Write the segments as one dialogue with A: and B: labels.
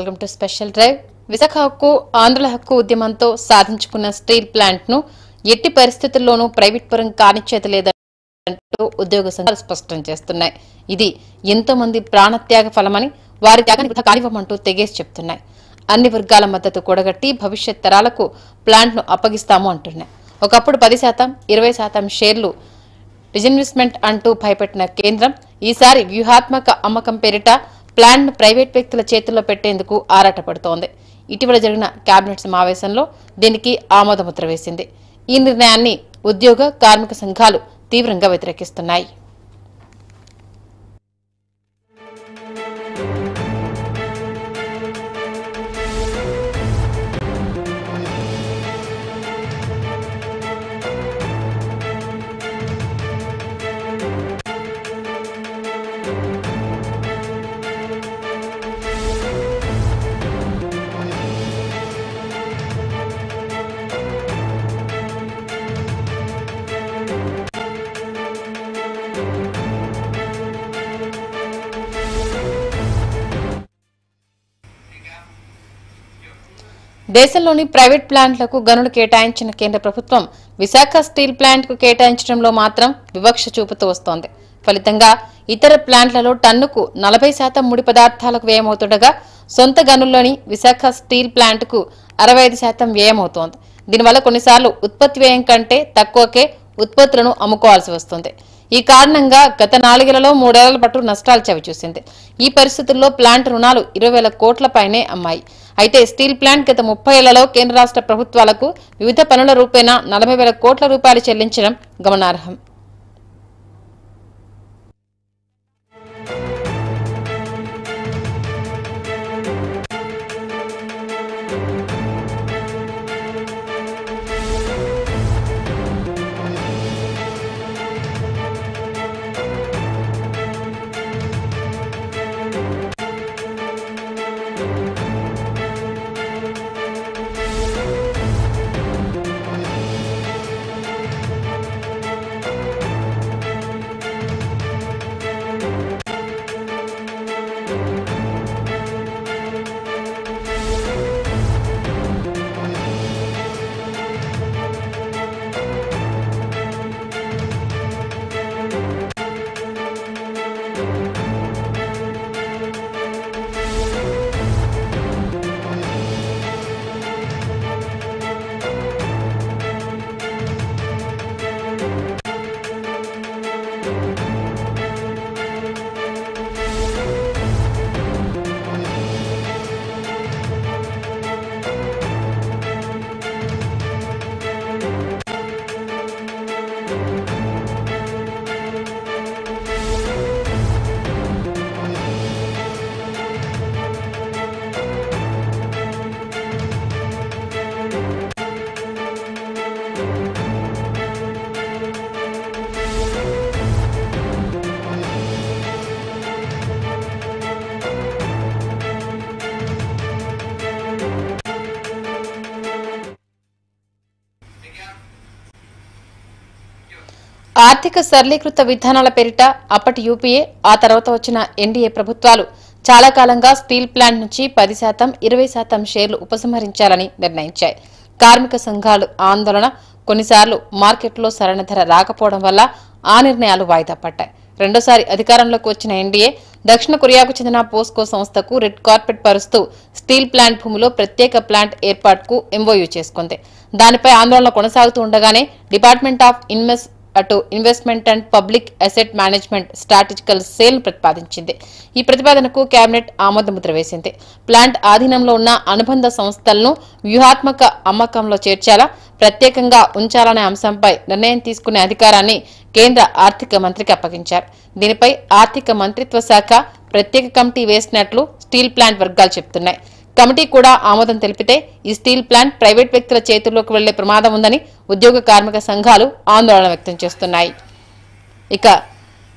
A: Welcome to special drive Visakha హక్కు ఆంధ్రుల హక్కు ఉద్యమంతో సాధించుకున్న స్టీల్ ప్లాంట్ ను ఎట్టి పరిస్థితుల్లోనూ ప్రైవేట్ పరం కానిచ్చేది లేదంటూ ఉద్యోగ సంఘాలు స్పష్టం చేస్తున్నాయి ఇది ఎంతో మంది ప్రాణత్యాగ ఫలమని వారి త్యాగాన్ని వృధా కానివ్వమంటూ తెగేసి చెప్తున్నాయి అన్ని వర్గాల మద్దతు కూడగట్టి భవిష్యత్ తరాలకు ప్లాంట్ ను అప్పగిస్తాము అంటున్నాయి ఒకప్పుడు పది శాతం ఇరవై శాతం షేర్లు డిజిన్వెస్ట్మెంట్ అంటూ భయపెట్టిన కేంద్రం ఈసారి వ్యూహాత్మక అమ్మకం పేరిట ప్లాన్ ప్రైవేట్ వ్యక్తుల చేతుల్లో పెట్టేందుకు ఆరాటపడుతోంది ఇటీవల జరిగిన కేబినెట్ సమావేశంలో దీనికి ఆమోదముద్ర వేసింది ఈ నిర్ణయాన్ని ఉద్యోగ కార్మిక సంఘాలు తీవ్రంగా వ్యతిరేకిస్తున్నాయి దేశంలోని ప్రైవేట్ ప్లాంట్లకు గనులు కేటాయించిన కేంద్ర ప్రభుత్వం విశాఖ స్టీల్ ప్లాంట్ కు కేటాయించడంలో మాత్రం వివక్ష చూపుతూ వస్తోంది ఫలితంగా ఇతర ప్లాంట్లలో టన్నుకు నలభై శాతం ముడి పదార్థాలకు వ్యయమవుతుండగా సొంత గనుల్లోని విశాఖ స్టీల్ ప్లాంట్ కు అరవై ఐదు శాతం వ్యయమవుతోంది దీనివల్ల కొన్నిసార్లు ఉత్పత్తి వ్యయం కంటే తక్కువకే ఉత్పత్తులను అమ్ముకోవాల్సి వస్తుంది ఈ కారణంగా గత నాలుగేళ్లలో మూడేళ్ల పాటు నష్టాలు చవిచూసింది ఈ పరిస్థితుల్లో ప్లాంట్ రుణాలు ఇరవై వేల కోట్ల పైనే అమ్మాయి అయితే స్టీల్ ప్లాంట్ గత ముప్పై ఏళ్లలో కేంద్ర రాష్ట్ర ప్రభుత్వాలకు వివిధ పనుల రూపేణా నలభై వేల కోట్ల రూపాయలు చెల్లించడం గమనార్హం ఆర్థిక సరళీకృత విధానాల పేరిట అప్పటి యూపీఏ ఆ తర్వాత వచ్చిన ఎన్డీఏ ప్రభుత్వాలు చాలా కాలంగా స్టీల్ ప్లాంట్ నుంచి పది శాతం ఇరవై శాతం షేర్లు ఉపసంహరించాలని నిర్ణయించాయి కార్మిక సంఘాలు ఆందోళన కొన్నిసార్లు మార్కెట్లో సరైన ధర రాకపోవడం వల్ల ఆ నిర్ణయాలు వాయిదా పడ్డాయి రెండోసారి అధికారంలోకి వచ్చిన ఎన్డీఏ దక్షిణ కొరియాకు చెందిన పోస్కో సంస్థకు రెడ్ కార్పెట్ పరుస్తూ స్టీల్ ప్లాంట్ భూమిలో ప్రత్యేక ప్లాంట్ ఏర్పాటుకు ఎంఓయూ చేసుకుంది దానిపై ఆందోళన కొనసాగుతూ ఉండగానే డిపార్ట్మెంట్ ఆఫ్ ఇన్వెస్ట్ అటు investment and public asset management strategical sale ప్రతిపాదించింది ఈ ప్రతిపాదనకు కేబినెట్ ఆమోదముద్ర వేసింది ప్లాంట్ ఆధీనంలో ఉన్న అనుబంధ సంస్థలను వ్యూహాత్మక అమ్మకంలో చేర్చాలా ప్రత్యేకంగా ఉంచాలనే అంశంపై నిర్ణయం తీసుకునే అధికారాన్ని కేంద్ర ఆర్థిక మంత్రికి అప్పగించారు దీనిపై ఆర్థిక మంత్రిత్వ శాఖ ప్రత్యేక కమిటీ వేసినట్లు స్టీల్ ప్లాంట్ వర్గాలు చెబుతున్నాయి కమిటీ కూడా ఆమోదం తెలిపితే ఈ స్టీల్ ప్లాంట్ ప్రైవేట్ వ్యక్తుల చేతుల్లోకి వెళ్లే ప్రమాదం ఉందని ఉద్యోగ కార్మిక సంఘాలు ఆందోళన వ్యక్తం చేస్తున్నాయి ఇక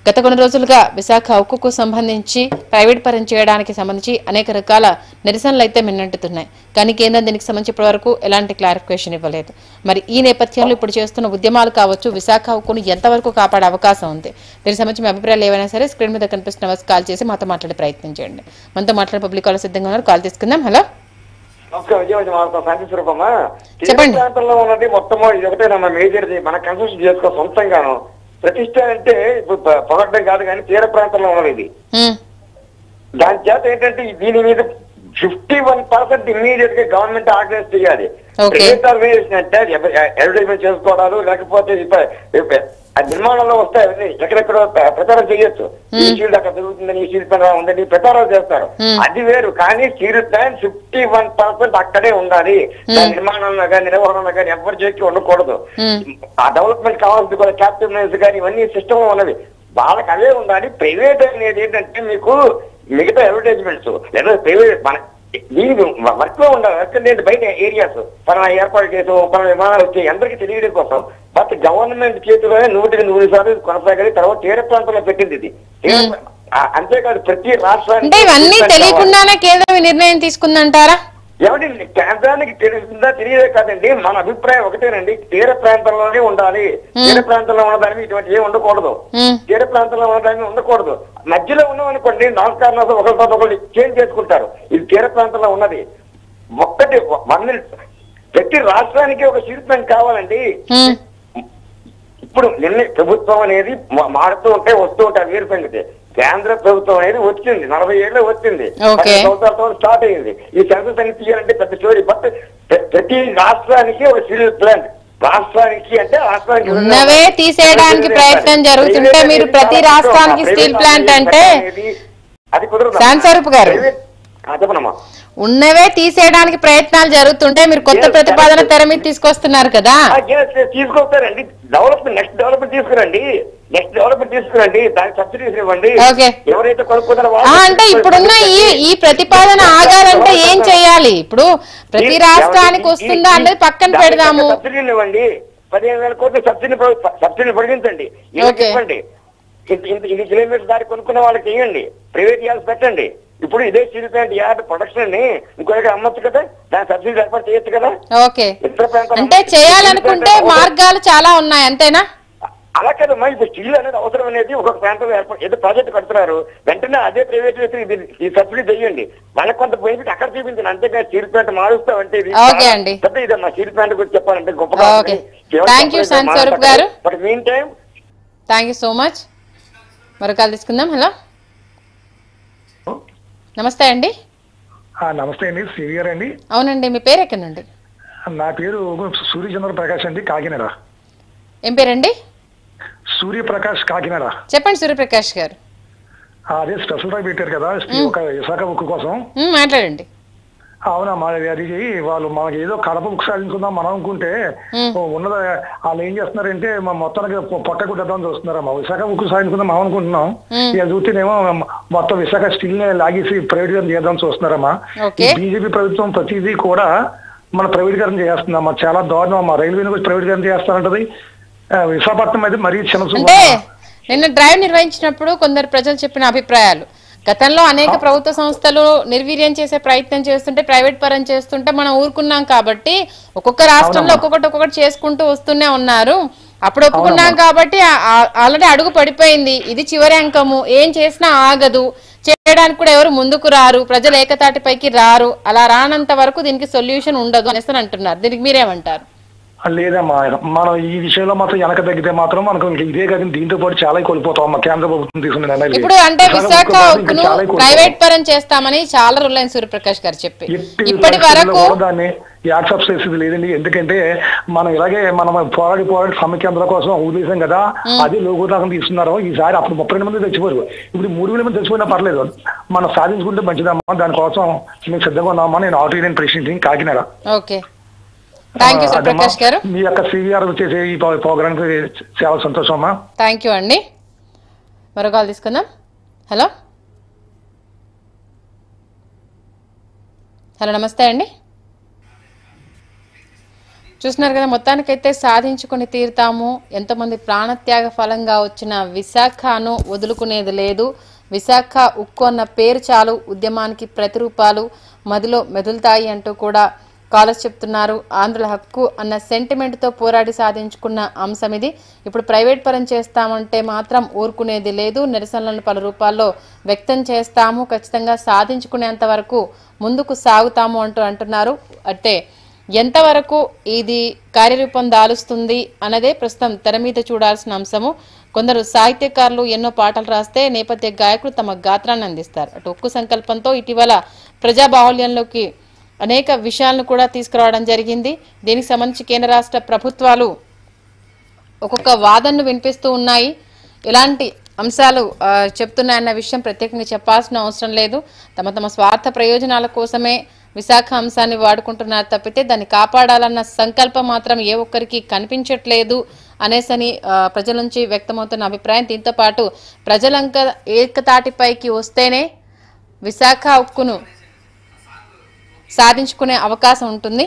A: గత కొన్ని రోజులుగా విశాఖ ఉక్కుకు సంబంధించి ప్రైవేట్ పరం చేయడానికి సంబంధించి అనేక రకాల నిరసనలు అయితే మిన్నంటుతున్నాయి కానీ కేంద్రం దీనికి సంబంధించి ఇప్పటివరకు ఎలాంటి క్లారిఫికేషన్ ఇవ్వలేదు మరి ఈ నేపథ్యంలో ఇప్పుడు చేస్తున్న ఉద్యమాలు కావచ్చు విశాఖ ఉక్కును ఎంతవరకు కాపాడే అవకాశం ఉంది దీనికి సంబంధించి మీ అభిప్రాయాలు ఏవైనా సరే స్క్రీన్ మీద కనిపిస్తున్న వారికి కాల్ చేసి మాతో మాట్లాడే ప్రయత్నం చేయండి మనతో మాట్లాడే పబ్లిక్ కాల్ సిద్ధంగా ఉన్నారు కాల్ తీసుకుందాం హలో
B: నమస్కారం విజయవాడ మాట్లాడతాం శాంతి స్వరూపమ్మా తీర
A: చెప్పండి.
B: ప్రాంతంలో ఉన్నది మొత్తము ఇది ఒకటేనమ్మా మేజర్ది మన కన్స్ట్రక్షన్ చేసుకో సొంతంగాను ప్రతిష్ట అంటే ఇప్పుడు ప- పొగడ్డం కాదు కానీ తీర ప్రాంతంలో ఉన్నది ఇది
A: హ్మ్.
B: దాని చేత ఏంటంటే ఈ దీని మీద ఫిఫ్టీ వన్ పర్సెంట్ ఇమీడియట్ గా గవర్నమెంట్ ఆర్గనైజ్ చేయాలి
A: Okay.
B: ప్రైవేట్ ఆర్గనైజేషన్ అంటే అడ్వర్టైజ్మెంట్ చేసుకోవడాలు లేకపోతే ఇప్ప- ఇప్ప- ఆ నిర్మాణంలో వస్తాయి అవన్నీ ఎక్కడెక్కడ ప్ర- ప్రచారం చేయొచ్చు ఈ షీల్డ్ అక్కడ జరుగుతుందని ఈ షీల్డ్ పైన ఉందని ప్రచారం చేస్తారు
A: Hmm.
B: అది వేరు కానీ steel plant fifty one percent అక్కడే ఉండాలి దాని నిర్మాణంలో కానీ నిర్వహణలో కానీ ఎవరు చేసి ఉండకూడదు
A: Hmm.
B: ఆ డెవలప్మెంట్ కావాల్సింది కూడా క్యాపిటల్ మైన్స్ కానీ ఇవన్నీ సిస్టమ్ ఉన్నవి వాళ్ళకి అవే ఉండాలి ప్రైవేట్ అనేది ఏంటంటే మీకు మిగతా అడ్వర్టైజ్మెంట్స్ లేదా ప్రైవేట్ మన దీనికి వర్క్ లో ఉండాలి వర్క్ అంటే బయట ఏరియాస్ పలానా ఏర్పాటు చేసాం పలానా విమానాలు వచ్చాయి అందరికీ తెలియడం కోసం బట్ గవర్నమెంట్ చేతిలోనే నూటికి నూరు సార్లు ఇది కొనసాగాలి తర్వాత తీర ప్రాంతంలో పెట్టింది ఇది తీర- ఆ, అంతేకాదు ప్రతి రాష్ట్రానికి
A: అంటే ఇవన్నీ
B: కావాలి.
A: తెలియకుండానే కేంద్రం ఈ నిర్ణయం తీసుకుందంటారా
B: ఏమండి కేంద్రానికి తెలుస్తుందా తెలియదే కాదండి మన అభిప్రాయం ఒకటేనండి తీర ప్రాంతంలోనే ఉండాలి తీర ప్రాంతంలో ఉన్నదానికి ఇటువంటి ఏమి ఉండకూడదు
A: హ్మ్.
B: తీర ప్రాంతంలో ఉన్నదాన్ని ఉండకూడదు మధ్యలో ఉన్నామనుకోండి నాలుగు కారణాలు ఒకరితో ఒకరు చేంజ్ చేసుకుంటారు ఇది తీర ప్రాంతంలో ఉన్నది ఒక్కటి వన్ ప్రతి రాష్ట్రానికి ఒక ట్రీట్మెంట్ కావాలండి
A: హ్మ్.
B: ఇప్పుడు నిన్న ప్రభుత్వం అనేది మా- మారుతూ ఉంటే వస్తూ ఉంటారు వేరు సంగతి కేంద్ర ప్రభుత్వం అనేది వచ్చింది నలభై ఏళ్ళు వచ్చింది
A: Okay.
B: పది సంవత్సరాలతో స్టార్ట్ అయింది ఈ సెన్సస్ అని తీయాలంటే పెద్ద స్టోరీ బట్ ప్ర- ప్రతి రాష్ట్రానికి ఒక సివిల్ ప్లాన్ రాష్ట్రానికి అంటే రాష్ట్రానికి
A: ఉన్నవే తీసేయడానికి ప్రయత్నం జరుగుతుంటే మీరు ప్రతి రాష్ట్రానికి స్టీల్ ప్లాంట్ అంటే
B: అది కుదరదు
A: శాంతస్వరూప్ గారు.
B: చెప్పనమ్మా
A: ఉన్నవే తీసేయడానికి ప్రయత్నాలు జరుగుతుంటే మీరు కొత్త
B: Yes,
A: ప్రతిపాదన
B: correct.
A: తెర మీద తీసుకొస్తున్నారు కదా
B: ఆ, yes, yes, తీసుకొస్తారండి డెవలప్మెంట్ నెక్స్ట్ డెవలప్మెంట్ తీసుకురండి నెక్స్ట్ డెవలప్మెంట్ తీసుకురండి దానికి సబ్సిడీస్ ఇవ్వండి
A: Okay.
B: ఎవరైతే కొనుక్కుంటారో
A: ఆ,
B: వాళ్ళు
A: అంటే ఇప్పుడున్న ఈ ఈ ప్రతిపాదన ఆగాలంటే ఏం చేయాలి ఇప్పుడు ప్రతి రాష్ట్రానికి వస్తుందా అనేది పక్కన
B: దానికి
A: పెడదాము
B: సబ్సిడీలు ఇవ్వండి పదిహేను వేల కోట్లు సబ్సిడీ సబ్సిడీ పొడిగించండి ఇలా
A: Okay.
B: ఇవ్వండి ఇంత ఇంత ఇన్ని కిలోమీటర్ దారి కొనుక్కున్న వాళ్ళకి ఇవ్వండి ప్రైవేట్ యార్డ్స్ పెట్టండి ఇప్పుడు ఇదే స్టీల్ ప్లాంట్ యార్డ్ ప్రొడక్షన్ ని ఇంకో దగ్గర అమ్మొచ్చు కదా దాని సబ్సిడీ ఏర్పాటు చేయొచ్చు కదా
A: ఓకే
B: ఇతర ప్రాంతాల్లో
A: అంటే చేయాలనుకుంటే
B: స్టీల్ ప్లాంట్
A: మార్గాలు చాలా ఉన్నాయి అంతేనా
B: అలా కదమ్మా ఇప్పుడు స్టీల్ అనేది అవసరం అనేది ఒక్కొక్క ప్రాంతంలో ఏర్పాటు ఏదో ప్రాజెక్ట్ కడుతున్నారు వెంటనే అదే ప్రైవేట్ వ్యక్తి ఇది ఈ సబ్సిడీ చేయండి వాళ్ళకి కొంత బెనిఫిట్ అక్కడ చూపించండి అంతేగా స్టీల్ ప్లాంట్ మారుస్తామంటే ఇది
A: ఓకే అండి.
B: పెద్ద ఇదమ్మా స్టీల్ ప్లాంట్ గురించి చెప్పాలంటే గొప్పగా
A: okay. Thank you, Shanti Swaroop గారు.
B: But meantime
A: thank you so much మరో కాల్ తీసుకుందాం హలో నమస్తే అండి
C: ఆ, నమస్తే అండి సివిఆర్ అండి
A: అవునండి మీ పేరు ఎక్కడి నుండి
C: నా పేరు సూర్యచంద్ర ప్రకాష్ అండి కాకినాడ
A: ఏం పేరండి
C: సూర్యప్రకాష్ కాకినాడ
A: చెప్పండి సూర్యప్రకాష్ గారు
C: ఆ, అదే స్పెషల్ డ్రైవ్ పెట్టారు కదా స్టీ- ఒక విశాఖ బుక్ కోసం
A: మ్, మాట్లాడండి
C: అవునా మా అది వాళ్ళు మనకి ఏదో కడప బుక్ సాధించుకుందాం మనం అనుకుంటే ఓ ఉన్నద వాళ్ళు ఏం చేస్తున్నారంటే మా మొత్తానికి పొ- పొట్ట కుట్టేద్దామని చూస్తున్నారమ్మా విశాఖ బుక్ సాధించుకుందాం మనం అనుకుంటున్నాం ఇక చూస్తేనేమో మొత్తం విశాఖ స్టీల్ ని లాగేసి ప్రైవేట్ చేద్దాం చూస్తున్నారమ్మా
A: ఓకే.
C: బీజేపీ ప్రభుత్వం ప్రతిదీ కూడా మన ప్రైవేటీకరణ చేస్తుందమ్మా చాలా దారుణం అమ్మా రైల్వేని కూడా ప్రైవేటీకరణ చేస్తానంటది ఆ, విశాఖపట్నం అయితే మరీ చిన్న చూపు
A: అంటే
C: అమ్మా.
A: నిన్న డ్రైవ్ నిర్వహించినప్పుడు కొందరు ప్రజలు చెప్పిన అభిప్రాయాలు గతంలో అనేక ప్రభుత్వ సంస్థలు నిర్వీర్యం చేసే ప్రయత్నం చేస్తుంటే ప్రైవేట్ పరం చేస్తుంటే మనం ఊరుకున్నాం కాబట్టి ఒక్కొక్క రాష్ట్రంలో ఒక్కొక్కటి ఒక్కొక్కటి చేసుకుంటూ వస్తూనే ఉన్నారు అప్పుడు ఒప్పుకున్నాం కాబట్టి ఆల్రెడీ అడుగు పడిపోయింది ఇది చివరి అంకము ఏం చేసినా ఆగదు చేయడానికి కూడా ఎవరు ముందుకు రారు ప్రజలు ఏకతాటిపైకి రారు అలా రానంత వరకు దీనికి సొల్యూషన్ ఉండదు అనేసి అంటున్నారు దీనికి మీరేమంటారు
C: లేదమ్మా మనం ఈ విషయంలో మాత్రం వెనక తగ్గితే మాత్రం మనకు ఇంకా ఇదే కాదు దీంతో పాటు చాలా కోల్పోతాం అమ్మా కేంద్ర ప్రభుత్వం తీసుకున్న నిర్ణయాలు
A: ఇప్పుడు అంటే
C: విశాఖ
A: విశాఖ
C: ఉక్కు ఇంకా
A: ఉక్కును
C: చాలా కోల్పోతాం.
A: ప్రైవేట్ పరం చేస్తామని చాలా రోజులైన సూర్యప్రకాష్ గారు చెప్పి
C: ఎట్టి
A: ఇప్పటి
C: పరిస్థితుల్లో
A: వరకు
C: కూడా దాన్ని యాక్సెప్ట్ చేసేది లేదండి ఎందుకంటే మనం ఇలాగే మనం పోరాడి పోరాడి సమైక్యాంధ్ర కోసం ఉద్దేశం కదా అది లోకోదాహం తీసుకున్నారు ఈసారి అప్పుడు ముప్పై రెండు మంది చచ్చిపోరు ఇప్పుడు మూడు వేల మంది చచ్చిపోయినా పర్లేదు మనం సాధించుకుంటే మంచిదమ్మా దానికోసం మేము సిద్ధంగా ఉన్నామా నేను auto union president Kakinada
A: okay thank you
C: అదమ్మా,
A: సూర్యప్రకాష్ గారు
C: మీ యొక్క సివిఆర్ చేసే ఈ ప్రోగ్రామ్ చాలా సంతోషం అమ్మా
A: థ్యాంక్ యూ అండి మరో కాల్ తీసుకుందాం హలో హలో నమస్తే అండి చూస్తున్నారు కదా మొత్తానికైతే సాధించుకొని తీరుతాము ఎంతోమంది ప్రాణత్యాగ ఫలంగా వచ్చిన విశాఖను వదులుకునేది లేదు విశాఖ ఉక్కు అన్న పేరు చాలు ఉద్యమానికి ప్రతిరూపాలు మదిలో మెదులుతాయి అంటూ కూడా కాలర్స్ చెప్తున్నారు ఆంధ్రుల హక్కు అన్న సెంటిమెంట్తో పోరాడి సాధించుకున్న అంశం ఇది ఇప్పుడు ప్రైవేట్ పరం చేస్తామంటే మాత్రం ఊరుకునేది లేదు నిరసనలను పలు రూపాల్లో వ్యక్తం చేస్తాము ఖచ్చితంగా సాధించుకునేంత వరకు ముందుకు సాగుతాము అంటూ అంటున్నారు అంటే ఎంతవరకు ఇది కార్యరూపం దాలుస్తుంది అన్నదే ప్రస్తుతం తెర మీద చూడాల్సిన అంశము కొందరు సాహిత్యకారులు ఎన్నో పాటలు రాస్తే నేపథ్య గాయకులు తమ గాత్రాన్ని అందిస్తారు అటు ఉక్కు సంకల్పంతో ఇటీవల ప్రజాబాహుల్యంలోకి అనేక విషయాలను కూడా తీసుకురావడం జరిగింది దీనికి సంబంధించి కేంద్ర రాష్ట్ర ప్రభుత్వాలు ఒక్కొక్క వాదనను వినిపిస్తూ ఉన్నాయి ఇలాంటి అంశాలు ఆ, చెప్తున్నాయన్న విషయం ప్రత్యేకంగా చెప్పాల్సిన అవసరం లేదు తమ తమ స్వార్థ ప్రయోజనాల కోసమే విశాఖ అంశాన్ని వాడుకుంటున్నారు తప్పితే దాన్ని కాపాడాలన్న సంకల్పం మాత్రం ఏ ఒక్కరికి కనిపించట్లేదు అనేసని ఆ, ప్రజల నుంచి వ్యక్తమవుతున్న అభిప్రాయం దీంతో పాటు ప్రజలంక ఏకతాటిపైకి వస్తేనే విశాఖ ఉక్కును సాధించుకునే అవకాశం ఉంటుంది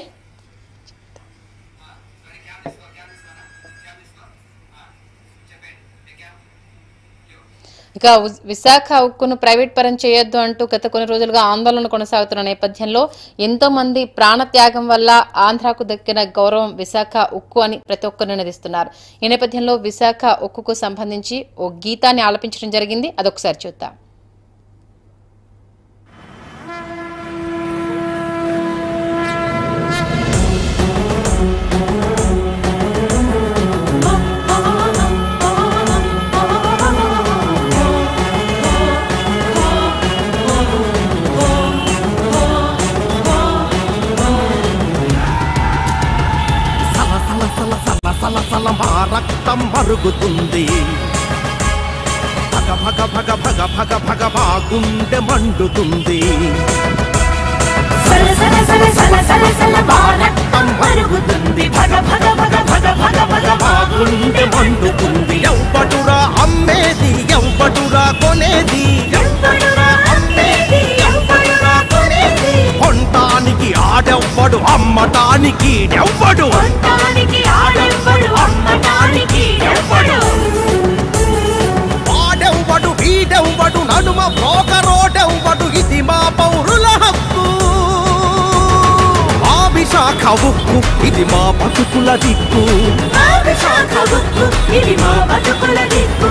A: ఇక ఉజ్- విశాఖ ఉక్కును ప్రైవేట్ పరం చేయొద్దు అంటూ గత కొన్ని రోజులుగా ఆందోళన కొనసాగుతున్న నేపథ్యంలో ఎంతో మంది ప్రాణత్యాగం వల్ల ఆంధ్రాకు దక్కిన గౌరవం విశాఖ ఉక్కు అని ప్రతి ఒక్కరు నినదిస్తున్నారు ఈ నేపథ్యంలో విశాఖ ఉక్కుకు సంబంధించి ఓ గీతాన్ని ఆలపించడం జరిగింది అదొకసారి చూద్దాం
D: సల సల సల సల సల సల మా రక్తం మరుగుతుంది భగ భగ భగ భగ భగ భగ మా గుండె మండుతుంది
E: సల సల సల సల సల సల మా రక్తం మరుగుతుంది భగ భగ భగ భగ భగ భగ
D: మా గుండె మండుతుంది ఎవ్వడురా అమ్మేది ఎవ్వడురా కొనేది
E: ఎవ్వడురా అమ్మేది ఎవ్వడురా కొనేది
D: కొనటానికి ఆడెవ్వడు అమ్మటానికి ఎవ్వడు
E: కొనటానికి ఆడెవ్వడు అమ్మటానికి ఎవ్వడు
D: వాడెవ్వడు వీడెవ్వడు నడుమ బ్రోకరోడెవ్వడు ఇది మా పౌరుల హక్కు మా విశాఖ ఉక్కు ఇది మా బతుకుల దిక్కు
E: మా విశాఖ ఉక్కు ఇది మా బతుకుల దిక్కు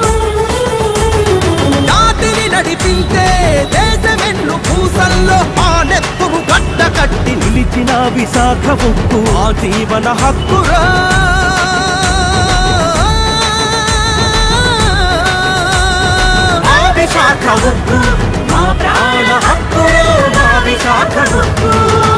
D: జాతిని నడిపించే దేశమెన్ను పూసల్లో ఆ నెత్తురు గడ్డ కట్టి నిలిచిన విశాఖ ఉక్కు ఆ జీవన హక్కురా
E: మా విశాఖ ఉక్కు మా ప్రాణ హక్కు మా విశాఖ ఉక్కు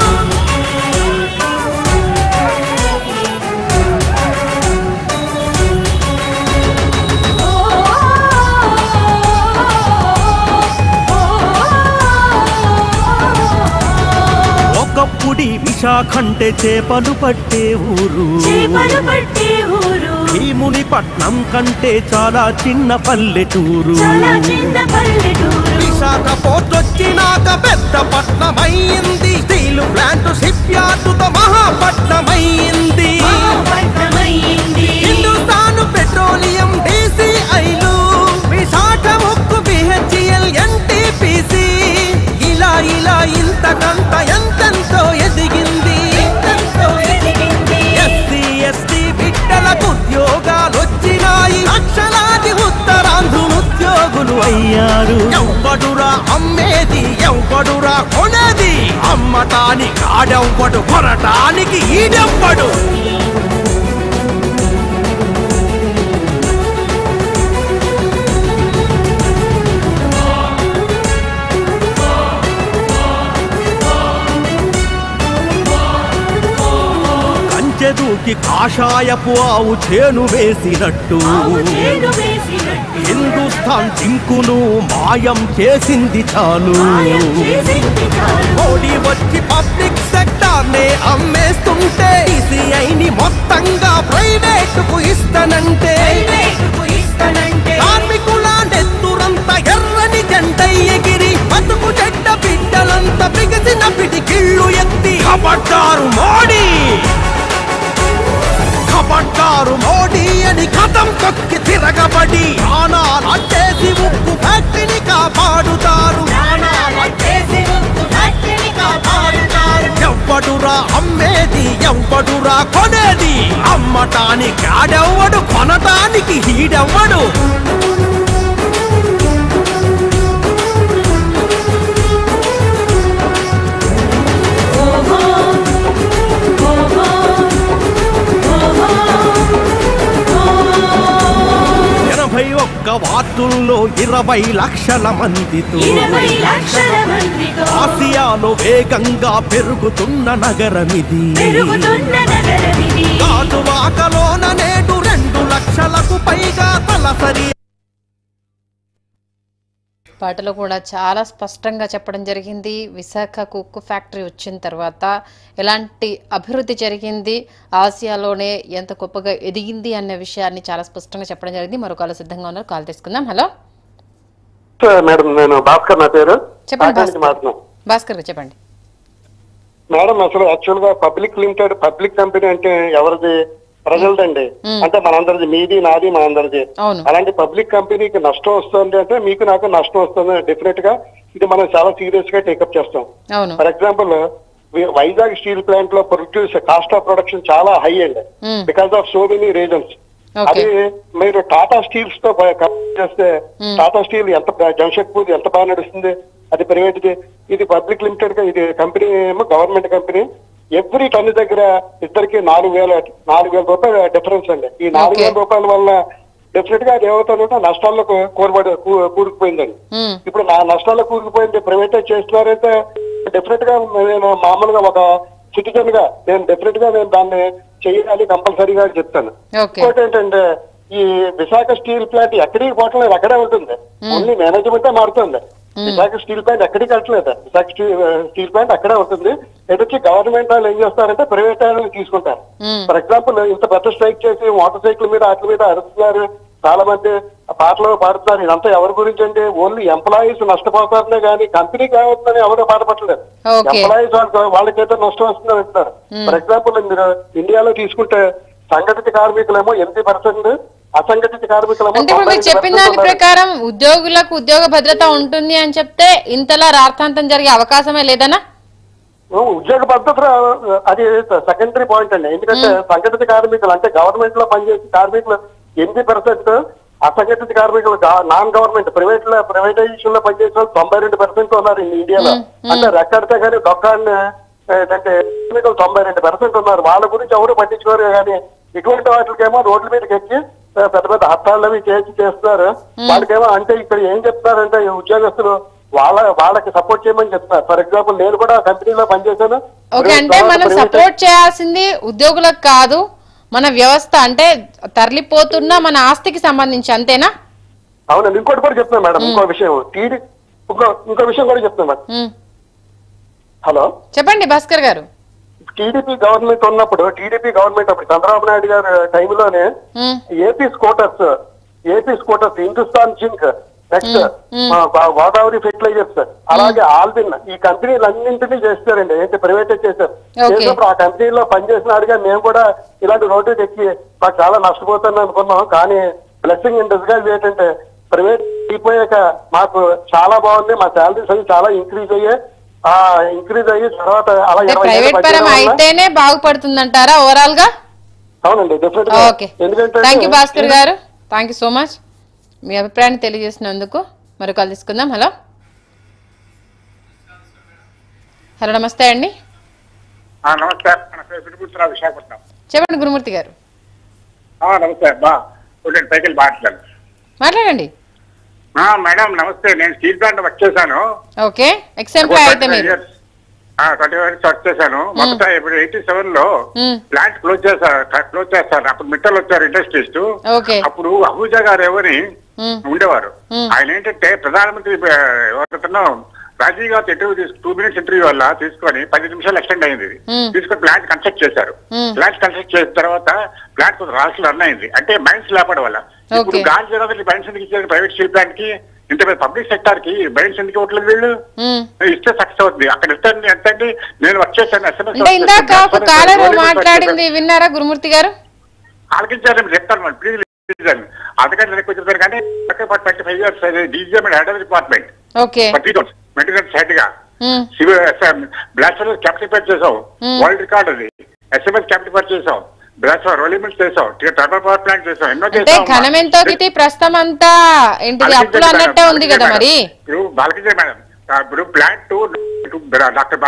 D: ఒకప్పుడి విశాఖంటే చేపలు పట్టే ఊరు
E: చేపలు పట్టే ఊరు
D: భీముని పట్నం కంటే చాలా చిన్న పల్లెటూరు
E: చాలా చిన్న పల్లెటూరు
D: విశాఖ పోర్ట్ వచ్చినాక పెద్ద పట్నమైంది స్టీల్ ప్లాంట్ షిప్ యార్డుతో మహాపట్నమైంది
E: మహాపట్నమైంది
D: హిందుస్థాన్ పెట్రోలియం డీసీఐలు విశాఖ ఉక్కు బిహెచ్ఎల్ ఎన్టీపీసీ ఇలా ఇలా ఇంతకంత ఎంతెంతో ఎదిగింది
E: ఎంతో ఎదిగింది
D: ఎస్సీ ఎస్టీ బిడ్డలకు ఉద్యోగాలు వచ్చినాయి లక్షలాది ఉత్తరాంధ్రులు ఉద్యోగులు అయ్యారు ఎవ్వడురా అమ్మేది ఎవ్వడురా కొనేది అమ్మటానికి ఆడెవ్వడు కొనటానికి ఈడెవ్వడు కంచెదూకి కాషాయపు ఆవు చేను వేసినట్టు
E: ఆవు చేను వేసినట్టు
D: హిందుస్థాన్ జింకును మాయం చేసింది చాలు
E: మాయం చేసింది చాలు.
D: మోడీ వచ్చి పబ్లిక్ సెక్టార్ నే అమ్మేస్తుంటే ని మొత్తంగా ప్రైవేట్ కు ఇస్తానంటే
E: ప్రైవేటుకు ఇస్తానంటే
D: కార్మికుల నెత్తురంత ఎర్రని జెండై ఎగిరి బతుకు చెడ్డ బిడ్డలంత బిగిసిన పిడికిళ్ళు ఎత్తి కబడ్డారు మోడీ ఎవ్వడురా అమ్మేది ఎవ్వడురా కొనేది అమ్మటానికి ఆడెవ్వడు కొనటానికి హీడెవ్వడు ఎనభై ఒక్క వార్డుల్లో ఇరవై లక్షల మందితో
E: ఇరవై లక్షల మందితో
D: ఆసియాలో వేగంగా పెరుగుతున్న నగరమిది
E: పెరుగుతున్న నగరమిది
D: కాటువాకలోన నేడు రెండు లక్షలకు పైగా తలసరి
A: పాటలో కూడా చాలా స్పష్టంగా చెప్పడం జరిగింది విశాఖ కుక్కు ఫ్యాక్టరీ వచ్చిన తర్వాత ఎలాంటి అభివృద్ధి జరిగింది ఆసియాలోనే ఎంత గొప్పగా ఎదిగింది అనే విషయాన్ని చాలా స్పష్టంగా చెప్పడం జరిగింది మరో కాలు సిద్ధంగా ఉన్నారు కాల్ తీసుకుందాం హలో
F: మేడం నేను భాస్కర్ నా పేరు
A: చెప్పండి
F: కాకినాడ నుంచి
A: భాస్కర్
F: మాట్లాడుతున్నాను
A: భాస్కర్ గారు చెప్పండి
F: మేడం అసలు యాక్చువల్ గా పబ్లిక్ లిమిటెడ్ పబ్లిక్ కంపెనీ అంటే ఎవరిది ప్రజలదండి
A: మ్మ్.
F: అంటే మనందరిది మీది నాది మనందరిది
A: అవును
F: అలాంటి పబ్లిక్ కంపెనీకి నష్టం వస్తుంది అంటే మీకు నాకు నష్టం వస్తుంది డెఫినెట్ గా ఇది మనం చాలా సీరియస్ గా టేకప్ చేస్తాం
A: అవును
F: for example Vizag steel plant లో ప్రొడ్యూస్ కాస్ట్ ఆఫ్ ప్రొడక్షన్ చాలా హై అండి
A: hmm.
F: Because of so many reasons
A: okay
F: అది మీరు టాటా స్టీల్స్ తో కంపేర్ చేస్తే టాటా స్టీల్ ఎంత జంషెడ్పూర్ ఎంత బాగా నడుస్తుంది అది ప్రైవేట్ ది ఇది పబ్లిక్ లిమిటెడ్ గా ఇది కంపెనీ ఏమో గవర్నమెంట్ కంపెనీ ఎవ్రీ టన్ను దగ్గర ఇద్దరికి నాలుగు వేల నాలుగు వేల రూపాయల డిఫరెన్స్ అండి ఈ నాలుగు వేల
A: Okay.
F: రూపాయల వల్ల డెఫినెట్ గా అది ఏమవుతుందంటే నష్టాల్లో కూ- కూరబడి కూ- కూరుకుపోయిందండి
A: మ్మ్.
F: ఇప్పుడు నా నష్టాల్లో కూరుకుపోయింది ప్రైవేటైజ్ చేస్తున్నారైతే డెఫినెట్ గా నేను మామూలుగా ఒక సిటిజన్ గా నేను డెఫినెట్ గా నేను దాన్ని చేయాలి కంపల్సరీగా అని చెప్తాను
A: ఓకే
F: ఇంకోటి ఏంటంటే ఈ విశాఖ స్టీల్ ప్లాంట్ ఎక్కడికి పోవటం లేదు అక్కడే ఉంటుంది ఓన్లీ మేనేజ్మెంటే మారుతుంది విశాఖ స్టీల్ ప్లాంట్ ఎక్కడికి వెళ్ళట్లేదు విశాఖ స్టీ- స్టీల్ ప్లాంట్ అక్కడే ఉంటుంది ఎటు వచ్చి గవర్నమెంట్ వాళ్ళు ఏం చేస్తారంటే ప్రైవేట్ వాళ్ళని తీసుకుంటారు
A: మ్మ్.
F: ఫర్ ఎగ్జాంపుల్ ఇంత పెద్ద స్ట్రైక్ చేసి మోటార్ సైకిల్ మీద వాటి మీద అరుస్తున్నారు చాలా మంది పాటలు పాడుతున్నారు ఇదంతా ఎవరి గురించి అంటే ఓన్లీ ఎంప్లాయీస్ నష్టపోతారనే కానీ కంపెనీకి ఏమవుతుందని ఎవరు బాధపడలేదు
A: Okay.
F: ఎంప్లాయీస్ వాళ్ళకి వాళ్ళకైతే నష్టం వస్తుందని అంటున్నారు ఫర్ ఎగ్జాంపుల్ మీరు ఇండియాలో తీసుకుంటే సంఘటిత కార్మికులేమో ఎనిమిది పర్సెంట్ అసంఘటిత కార్మికులేమో
A: అంటే ఇప్పుడు మీరు
F: 92%
A: చెప్పిన దాని
F: ఉన్నారు.
A: ప్రకారం ఉద్యోగులకు ఉద్యోగ భద్రత ఉంటుంది అని చెప్తే ఇంతలా రార్థాంతం జరిగే అవకాశమే లేదనా
F: ఉద్యోగ భద్రత అది సెకండరీ పాయింట్ అండి ఎందుకంటే సంఘటిత కార్మికులు అంటే గవర్నమెంట్ లో పనిచేసే కార్మికులు ఎనిమిది పర్సెంట్ అసంఘటిత కార్మికులు నాన్ గవర్నమెంట్ ప్రైవేట్ లో ప్రైవేటైజేషన్ లో పనిచేసే వాళ్ళు తొంభై రెండు పర్సెంట్ ఉన్నారు ఈ ఇండియాలో అంటే రెక్కడితే కానీ దొక్కాన్ని ఏంటంటే కార్మికులు తొంభై రెండు పర్సెంట్ ఉన్నారు వాళ్ళ గురించి ఎవరు పట్టించుకోరు కానీ ఇటువంటి వాటికేమో రోడ్ల మీదకి ఎక్కి ఆ, పెద్ద పెద్ద హత్తాళ్ళు అవి చేసి చేస్తున్నారు వాళ్ళకేమో అంటే ఇక్కడ ఏం చెప్తారంటే ఈ ఉద్యోగస్తులు వాళ్ళ వాళ్ళకి సపోర్ట్ చేయమని చెప్తున్నారు ఫర్ ఎగ్జాంపుల్ నేను కూడా కంపెనీలో పనిచేశాను
A: ఓకే అంటే మనం
F: తర్వాత
A: సపోర్ట్ చేయాల్సింది ఉద్యోగులకు కాదు మన వ్యవస్థ అంటే తరలిపోతున్న మన ఆస్తికి సంబంధించి అంతేనా
F: అవునండి ఇంకోటి కూడా చెప్తున్నాను మేడం ఇంకో విషయం టీడీ ఇంకో ఇంకో విషయం కూడా చెప్తున్నాను మేడం
A: ఉమ్.
F: హలో
A: చెప్పండి భాస్కర్ గారు
F: టీడీపీ గవర్నమెంట్ ఉన్నప్పుడు టీడీపీ గవర్నమెంట్ అప్పుడు చంద్రబాబు నాయుడు గారి టైంలోనే
A: ఉమ్.
F: AP scooters AP scooters Hindustan zinc next Godavari fertilizers అలాగే ఆల్బిన్ ఈ కంపెనీలు అన్నింటినీ చేస్తారండి ఏంటి ప్రైవేటైజ్ చేశారు
A: Okay.
F: చేసినప్పుడు ఆ కంపెనీలో పనిచేసినాడుగా మేము కూడా ఇలాంటి రోడ్డు ఎక్కి మాకు చాలా నష్టపోతుంది అనుకున్నాం కానీ బ్లెస్సింగ్ ఇన్ డిస్గైజ్ ఏంటంటే ప్రైవేట్ అయిపోయాక మాకు చాలా బాగుంది మా శాలరీస్ అవి చాలా ఇంక్రీజ్ అయ్యాయి ఆ ఇంక్రీజ్ అయ్యి తర్వాత అలా
A: అంటే
F: ఇరవై ఏళ్ళు
A: ప్రైవేట్ పరం
F: పనిచేయడం వల్ల-
A: అయితేనే బాగుపడుతుందంటారా ఓవరాల్ గా
F: అవునండి definite
A: okay thank you Bhaskar గారు థ్యాంక్ యూ సో మచ్ మీ అభిప్రాయాన్ని తెలియజేసినందుకు మరి కాల్ తీసుకుందాం హలో హలో నమస్తే అండి
G: ఆ, నమస్తే మన పేరు పిడుగుతురావు విశాఖపట్నం
A: చెప్పండి గురుమూర్తి గారు
G: ఆ, నమస్తే బా నేను పైకి మాట్లాడాను
A: మాట్లాడండి
G: ఆ, మేడం నమస్తే నేను స్టీల్ ప్లాంట్ వర్క్ చేశాను
A: ఓకే ఎక్స్ ఎంప్లాయ్ అయితే మీరు
G: ట్వంటీ ఇయర్స్ వర్క్ చేశాను మొదట ఇప్పుడు ఎయిటీ సెవెన్ లో
A: మ్మ్.
G: ప్లాంట్ క్లోజ్ చేశారు క్లోజ్ చేస్తారు అప్పుడు మిట్టలు వచ్చారు ఇండస్ట్రీస్
A: ఓకే
G: అప్పుడు అహూజా గారు ఎవరి
A: మ్మ్.
G: ఉండేవారు
A: మ్మ్.
G: ఆయన ఏంటంటే ప్రధానమంత్రి ఎవరితోనో Rajiv Gandhi interview two minutes interview వల్ల తీసుకొని పది నిమిషాలు ఎక్స్టెండ్ అయింది ఇది
A: మ్మ్.
G: తీసుకొని ప్లాంట్ కన్స్ట్రక్ట్ చేశారు
A: మ్మ్.
G: ప్లాంట్ కన్స్ట్రక్ట్ చేసిన తర్వాత ప్లాంట్ కొంచెం రాష్ట్రం రన్ అయింది అంటే మైన్స్ లేపడం వల్ల ఇప్పుడు
A: Okay.
G: గాలి జనాలకి మైన్స్ ఎందుకు ఇచ్చారు ప్రైవేట్ స్టీల్ ప్లాంట్ కి ఇంత పబ్లిక్ సెక్టార్ కి మైన్స్ ఎందుకు ఇవ్వట్లేదు వీళ్ళు
A: మ్మ్.
G: ఇస్తే సక్సెస్ అవుతుంది అక్కడ ఇస్తే ఎంత అంటే నేను వర్క్ చేశాను SMS
A: అంటే ఇందాక ఒక
G: చేశాను.
A: కాలర్
G: గవర్నమెంట్
A: మాట్లాడింది విన్నారా గురుమూర్తి గారు
G: ఆలకించారు మీరు చెప్తాను మరి ప్లీజ్ లిసన్ అందుకని నేను కొంచెం చెప్తాను కానీ twenty five years DGM head of department
A: okay
G: materials materials head గా
A: ఉమ్,
G: బ్లాస్ట్ క్యాపిటల్ చేసాం వరల్డ్ రికార్డ్ అది ఎస్ఎంఎస్ క్యాపిటల్ చేసాం బ్లాస్ట్ రోలిమెంట్స్ చేసాం టర్బల్ పవర్ ప్లాంట్ చేసాం ఎన్నో
A: అంటే
G: చేసాం
A: ఘనం ఎంతో గిటి ప్రస్తుతం అంతా ఏంటిది అప్పులు అన్నట్టే ఉంది కదా మరి
G: ఇప్పుడు బాలకృష్ణ మేడం ఆ, ఇప్పుడు ప్లాంట్ టు డాక్టర్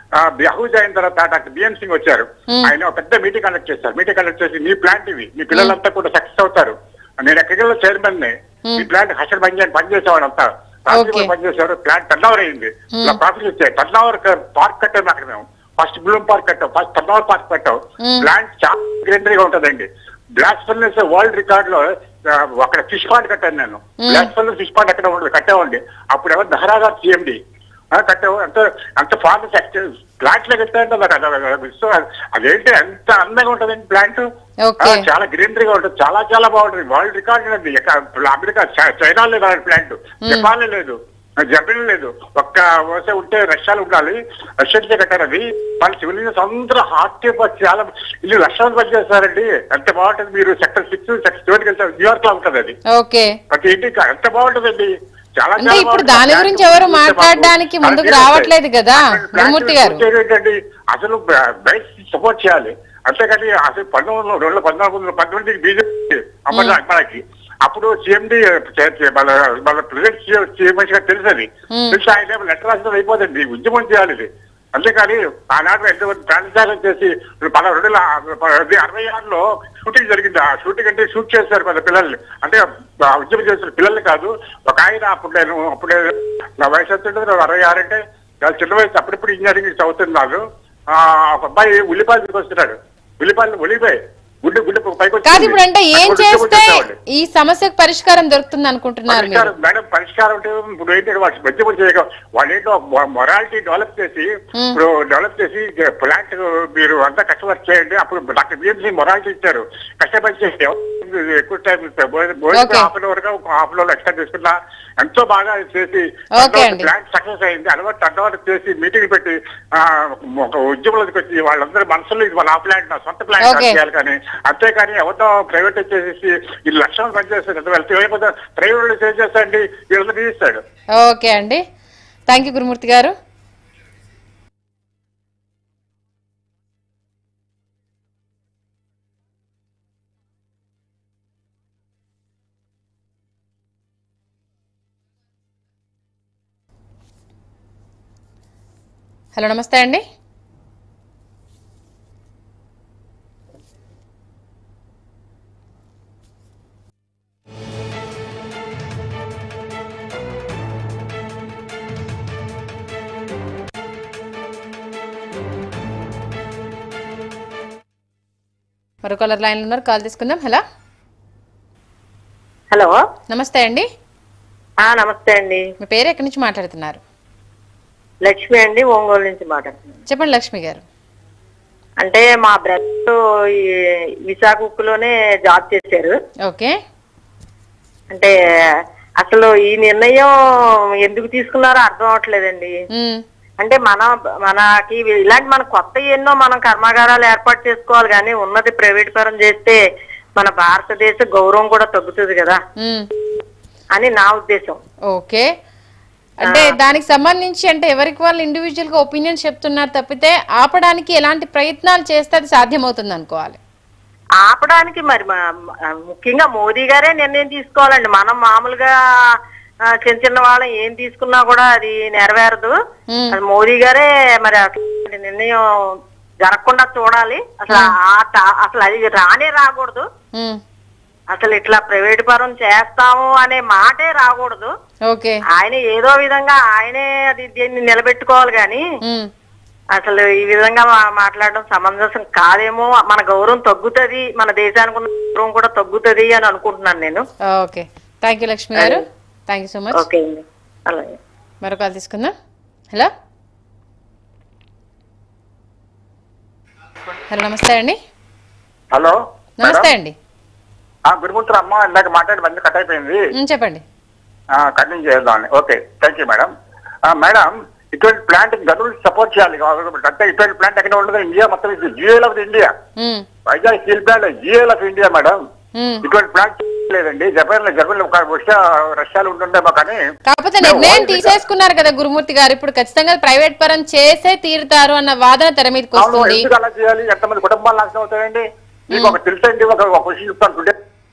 G: బహూజ్ అయిన తర్వాత డాక్టర్ బిఎం సింగ్ వచ్చారు ఆయన ఒక పెద్ద మీటింగ్ కండక్ట్ చేస్తారు మీటింగ్ కండక్ట్ చేసి మీ ప్లాంట్ ఇవి మీ పిల్లలంతా కూడా సక్సెస్ అవుతారు నేను ఎక్కడికి చైర్మన్ ని మీ ప్లాంట్ హర్షడ్ పని చేయండి పని చేసేవాడు అంతా
A: Okay.
G: పని చేసేవారు ప్లాంట్ టర్న్ ఓవర్ అయింది ఇలా ప్రాఫిట్ వచ్చాయి టర్న్ ఓవర్ పార్క్ కట్టాము అక్కడ మేము ఫస్ట్ బ్లూమ్ పార్క్ కట్టాం ఫస్ట్ టర్న్ ఓవర్ పార్క్ పెట్టాం ప్లాంట్ చాలా గ్రీనరీగా ఉంటదండి బ్లాస్ట్ ఫర్నెస్ వరల్డ్ రికార్డ్ లో ఆ, అక్కడ ఫిష్ పాండ్ కట్టాను నేను బ్లాస్ట్ ఫర్నెస్ ఫిష్ పాండ్ ఎక్కడ ఉండదు కట్టామండి అప్పుడు ఎవరు దహరా గారు సిఎండి కట్టాము అంత అంత ఫార్మస్ ప్లాంట్ లో కట్టాయంటే నాకు అది- సో అదేంటి ఎంత అందంగా ఉంటదండి ప్లాంట్
A: Okay.
G: చాలా గ్రీనరీగా ఉంటుంది చాలా చాలా బాగుంటుంది వరల్డ్ రికార్డ్ అండి ఎక్కడ అమెరికా చై- చైనా లేదు ప్లాంట్ జపాన్ లేదు జపాన్ లేదు ఒక్క వరుస ఉంటే రష్యాలో ఉండాలి రష్యన్సే కట్టారు అది వాళ్ళ సివిలియన్స్ అందరూ హార్ట్ చాలా ఇల్లు రష్యాలో పని చేస్తారండి ఎంత బాగుంటుంది మీరు సెక్టర్ సిక్స్ సెక్టర్ సెవెన్కి వెళ్తారు న్యూయార్క్ లో ఉంటుంది అది
A: ఓకే
G: ప్రతి ఇంటికి ఎంత బాగుంటుందండి చాలా
A: అంటే
G: చాలా
A: ఇప్పుడు
G: బాగుంటుంది.
A: దాని
G: ప్లాంట్
A: గురించి ఎవరు
G: చూస్తే మాకు
A: మాట్లాడడానికి
G: చాలా
A: ముందుకు
G: ఫీల్
A: రావట్లేదు
G: అవుతాయి.
A: కదా,
G: ప్లాంట్
A: గురుమూర్తి గారు.
G: ఏంటంటే అసలు బయట సపోర్ట్ చేయాలి అంతేకాని అసలు పంతొమ్మిది వందల రెండు పద్నాలుగు వందల పంతొమ్మిది బీజేపీ అమర్ మనకి అప్పుడు సిఎండి మన మన ప్రెసిడెంట్ సీఎం గా తెలుసు అది తెలిసి ఆయన లెటర్ రాసిన అయిపోతుంది ఉద్యమం చేయాలి ఇది అంతేకాని ఆనాడు ఎంతమంది ప్రాణత్యాగం చేసి పల రెండు వేల అరవై ఆరులో షూటింగ్ జరిగింది ఆ షూటింగ్ అంటే షూట్ చేశారు మన పిల్లల్ని అంటే ఆ ఉద్యమం చేసిన పిల్లల్ని కాదు ఒక ఆయన అప్పుడు నేను అప్పుడే నా వయసు ఎంత ఉంటుంది నాకు అరవై ఆరు అంటే చాలా చిన్న వయసు అప్పుడప్పుడు ఇంజనీరింగ్ చదువుతున్నాను ఆ ఒక అబ్బాయి ఉల్లిపాయలు తీసుకొస్తున్నాడు ఉల్లిపాయలు ఉల్లిపాయ గుడ్డు గుడ్డు పైకి వచ్చింది.
A: కాదు ఇప్పుడు అంటే ఏం
G: అది కూడా ఉద్యమం
A: చేస్తే
G: చేసేవాళ్ళు.
A: ఈ సమస్యకు పరిష్కారం దొరుకుతుంది అనుకుంటున్నారు మీరు
G: పరిష్కారం మేడం పరిష్కారం అంటే ఇప్పుడు ఏంటంటే వాళ్ళు మధ్యమ చేయక వాళ్ళు ఏంటో మొరాలిటీ డెవలప్ చేసి ఇప్పుడు డెవలప్ చేసి ప్లాంట్ మీరు అంతా కస్టమర్ చేయండి అప్పుడు డాక్టర్ బిఎంసీ మొరాలిటీ ఇచ్చారు కష్టపడి చేసి ఎవరు ఎక్కువ టైం భోజనం
A: Okay.
G: హాఫ్ అన్ అవర్ గా ఒక హాఫ్ అన్ అవర్ ఎక్స్ట్రా తీసుకున్నా ఎంతో బాగా చేసి
A: Okay అండి.
G: ప్లాంట్ సక్సెస్ అయింది అలవాటు అలవాటు చేసి మీటింగ్ పెట్టి ఆ, ఒక ఉద్యమంలోకి వచ్చి వాళ్ళందరి మనసులో ఇది మన ఆ ప్లాంట్ నా సొంత ప్లాంట్
A: Okay.
G: చేయాలి కానీ అంతేకాని ఎవరితో ప్రైవేట్ చేసేసి ఈ లక్షణాలు పనిచేస్తారు ఎంత వెళ్తే ఏమైపోతే ప్రైవేట్ ఏం చేస్తాడండి వీళ్ళందరూ తీస్తాడు
A: ఓకే అండి థ్యాంక్ యూ గురుమూర్తి గారు హలో నమస్తే అండి మరో కాలర్ లైన్లో ఉన్నారు కాల్ తీసుకుందాం హలో
H: హలో
A: నమస్తే అండి
H: ఆ నమస్తే అండి
A: మీ పేరు ఎక్కడి నుంచి మాట్లాడుతున్నారు
H: లక్ష్మి అండి ఒంగోలు నుంచి మాట్లాడుతున్నాను
A: చెప్పండి లక్ష్మి గారు
H: అంటే మా బ్రదర్ ఈ విశాఖ ఉక్కులోనే జాబ్ చేశారు
A: ఓకే
H: అంటే అసలు ఈ నిర్ణయం ఎందుకు తీసుకున్నారో అర్థం అవట్లేదండి
A: ఉమ్,
H: అంటే మన మనకి ఇలాంటి మన కొత్త ఎన్నో మనం కర్మాగారాలు ఏర్పాటు చేసుకోవాలి కానీ ఉన్నది ప్రైవేట్ పరం చేస్తే మన భారతదేశ గౌరవం కూడా తగ్గుతుంది కదా
A: ఉమ్,
H: అని నా ఉద్దేశం
A: ఓకే అంటే దానికి సంబంధించి అంటే ఎవరికి వాళ్ళు ఇండివిజువల్ గా ఒపీనియన్ చెప్తున్నారు తప్పితే ఆపడానికి ఎలాంటి ప్రయత్నాలు చేస్తే అది సాధ్యమవుతుంది అనుకోవాలి
H: ఆపడానికి మరి మా- మా- ముఖ్యంగా మోదీ గారే నిర్ణయం తీసుకోవాలండి మనం మామూలుగా ఆ, చిన్న చిన్న వాళ్ళం ఏం తీసుకున్నా కూడా అది నెరవేరదు
A: మ్మ్.
H: అది మోదీ గారే మరి అసలు నిర్ణయం జరగకుండా చూడాలి అసలు ఆ ట- అసలు అది రానే రాకూడదు
A: ఉమ్,
H: అసలు ఇట్లా ప్రైవేట్ పరం చేస్తాము అనే మాటే రాకూడదు
A: ఓకే
H: ఆయన ఏదో విధంగా ఆయనే అది దీన్ని నిలబెట్టుకోవాలి కానీ
A: ఉమ్,
H: అసలు ఈ విధంగా మా- మాట్లాడడం సమంజసం కాదేమో మన గౌరవం తగ్గుతది మన దేశానికి ఉన్న గౌరవం కూడా తగ్గుతది అని అనుకుంటున్నాను నేను
A: ఓకే థ్యాంక్ యూ లక్ష్మి గారు thank you so much
H: okay అండి అలాగే
A: మరో కాల్ తీసుకుందాం హలో హలో నమస్తే అండి
G: హలో
A: నమస్తే అండి
G: గురుమూర్తులు అమ్మ ఇందాక మాట్లాడి మంది కట్ అయిపోయింది
A: ఉమ్, చెప్పండి
G: కంటిన్యూ చేద్దామని ఓకే థ్యాంక్ యూ మేడం ఆ, మేడం ఇటువంటి ప్లాంట్ గవర్నమెంట్ సపోర్ట్ చేయాలి గవర్నమెంట్ అంటే ఇటువంటి ప్లాంట్ ఎక్కడ ఉండదు ఇండియా మొత్తం jewel of India
A: um,
G: Vizag steel plant jewel of India madam
A: um,
G: ఇటువంటి ప్లాంట్ లేదండి జపాన్ లో జపాన్ లో ఒక రష్యా రష్యాలు ఉంటుండేమో కానీ
A: కాకపోతే
G: మేము
A: నిర్ణయం
G: వాళ్ళు
A: తీసేసుకున్నారు కదా గురుమూర్తి గారు ఇప్పుడు ఖచ్చితంగా ప్రైవేట్ పరం చేసే తీరుతారు అన్న వాదన తెర మీదకి
G: అవును,
A: వస్తుంది
G: ఎందుకు అలా చేయాలి ఎంతమంది కుటుంబాలు నాశనం అవుతాయండి మీకు ఒక తెలుసండి ఒక ఒక క్వశ్చన్ చెప్తాను today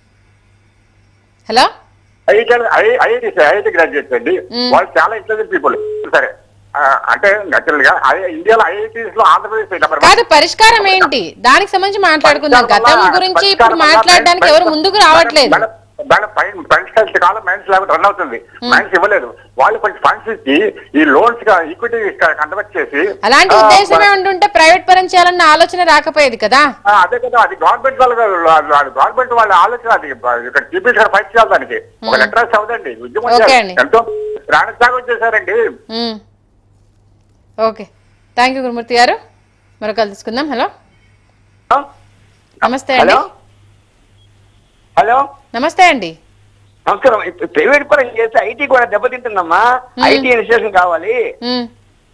A: hello
G: IIT IIT IIT graduates అండి వాళ్ళు చాలా ఇంటెలిజెంట్ పీపుల్ సరే ఆ, అంటే నచురల్ గా ఐ- ఇండియాలో ఐఐటీస్ లో ఆంధ్రప్రదేశ్ నెంబర్ వన్.
A: కాదు పరిష్కారం ఏంటి దానికి సంబంధించి మాట్లాడుకుందాం గతం
G: పరిష్కారం వల్ల-
A: గురించి ఇప్పుడు
G: పరిష్కారం వల్ల
A: మాట్లాడడానికి ఎవరు ముందుకు రావట్లేదు
G: వాళ్ళ- వాళ్ళ ఫైన్ ఫండ్స్ కాలం మైన్స్ లేకపోతే రన్ అవుతుంది మైన్స్ ఇవ్వలేదు వాళ్ళు కొంచెం ఫండ్స్ ఇచ్చి ఈ లోన్స్ గా ఈక్విటీ కన్వర్ట్ చేసి
A: అలాంటి
G: ఆ,
A: ఉద్దేశమే ఉంటుంటే ప్రైవేట్ పరం చేయాలన్న ఆలోచన రాకపోయేది కదా
G: ఆ, అదే కదా అది గవర్నమెంట్ వాళ్ళ గవర్నమెంట్ వాళ్ళ ఆలోచన అది ఇక్కడ చీఫ్ మినిస్టర్ ఫైట్ చేయాలి దానికి ఒక లెటర్ అవుదండి ఉద్యమం
A: ఓకే
G: చేయాలి.
A: అండి.
G: ఎంతో ప్రాణత్యాగం చేశారండి
A: ఉమ్. ఓకే థ్యాంక్ యూ గురుమూర్తి గారు మరొకరు తీసుకుందాం హలో నమస్తే అండి
B: హలో హలో
A: నమస్తే అండి
B: నమస్కారం ఇప్పుడు ప్రైవేట్ పరం చేస్తే ఐటీ కూడా దెబ్బతింటుందమ్మా ఐటీ ఇన్స్టిట్యూషన్ కావాలి
A: ఉమ్.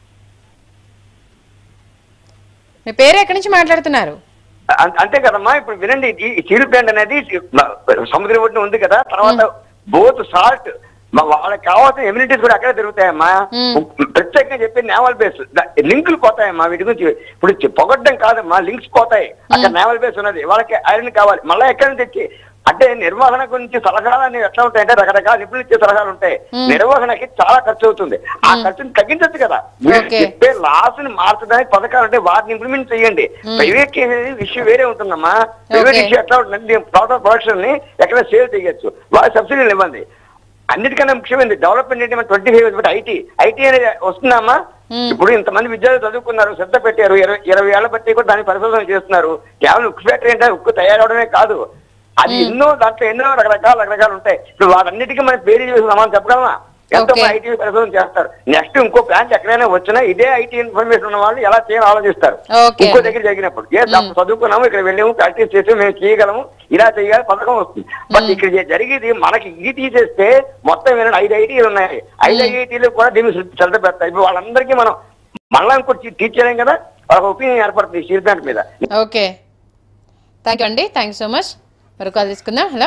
A: మీ పేరు ఎక్కడి నుంచి మాట్లాడుతున్నారు
B: అం- అంతే కదమ్మా ఇప్పుడు వినండి ఈ స్టీల్ ప్లాంట్ అనేది సముద్రం ఒడ్డున ఉంది కదా తర్వాత బోత్ సాల్ట్ వాళ్ళకి కావాల్సిన ఎమ్యూనిటీస్ కూడా అక్కడే దొరుకుతాయమ్మా ప్రత్యేకంగా చెప్పి నేవల్ బేస్ లింకులు పోతాయమ్మా వీటి గురించి ఇప్పుడు చె- పొగడ్డం కాదమ్మా లింక్స్ పోతాయి అక్కడ నేవల్ బేస్ ఉన్నది వాళ్ళకి ఐరన్ కావాలి మళ్ళీ ఎక్కడి నుంచి తెచ్చి అంటే నిర్వహణ గురించి సలహాలు అనేవి ఎట్లా ఉంటాయంటే రకరకాల నిపుణులు ఇచ్చే సలహాలు ఉంటాయి నిర్వహణకి చాలా ఖర్చు అవుతుంది ఆ ఖర్చుని తగ్గించచ్చు కదా మీరు
A: ఓకే.
B: చెప్పే లాస్ ని మార్చడానికి పథకాలు ఉంటే వాటిని ఇంప్లిమెంట్ చేయండి ప్రైవేట్ ఇష్యూ వేరే ఉంటుందమ్మా ప్రైవేట్
A: ఓకే.
B: ఇష్యూ ఎట్లా ఉంటుంది ప్రోడక్ట్ ప్రొడక్షన్ ని ఎక్కడ సేల్ చేయొచ్చు వాళ్ళ సబ్సిడీలు ఇవ్వండి అన్నిటికన్నా ముఖ్యమైనది డెవలప్మెంట్ ఏంటి twenty five but IT IT అనేది వస్తుందమ్మా ఇప్పుడు ఇంతమంది విద్యార్థులు చదువుకున్నారు శ్రద్ధ పెట్టారు ఇరవై ఇరవై ఏళ్ల బట్టి కూడా దాని పరిశోధన చేస్తున్నారు కేవలం ఉక్కు ఫ్యాక్టరీ అంటే ఉక్కు తయారవడమే కాదు అది ఎన్నో దాంట్లో ఎన్నో రకరకాల రకరకాలు ఉంటాయి ఇప్పుడు వాటన్నిటికీ మనం పేరు చేసి సమానం చెప్పగలమా ఎంతో
A: ఓకే.
B: ఐటీ పరిశోధన చేస్తారు నెక్స్ట్ ఇంకో ప్లాంట్ ఎక్కడైనా వచ్చినా ఇదే ఐటీ ఇన్ఫర్మేషన్ ఉన్న వాళ్ళు ఎలా చేయాలో ఆలోచిస్తారు
A: ఓకే
B: ఇంకో
A: అండి.
B: దగ్గర జరిగినప్పుడు ఏ తప్పు చదువుకున్నాము ఇక్కడ వెళ్ళాము ప్రాక్టీస్ చేసి మేము చేయగలము ఇలా చేయాలి పథకం వస్తుంది బట్ ఇక్కడ జ- జరిగేది మనకి ఇది తీసేస్తే మొత్తం వినండి ఐదు ఐటీలు ఉన్నాయి ఐదు ఐఐటీలు కూడా దీన్ని శ్రద్ధ పెడతాయి ఇప్పుడు వాళ్ళందరికీ మనం మళ్ళా ఇంకోటి టీచ్ చేయలేం కదా వాళ్ళకి ఒపీనియన్ ఏర్పడుతుంది స్టీల్ ప్లాంట్ మీద
A: ఓకే థ్యాంక్ యూ అండి థ్యాంక్ యూ సో మచ్ మరొక కాల్ తీసుకుందాం హలో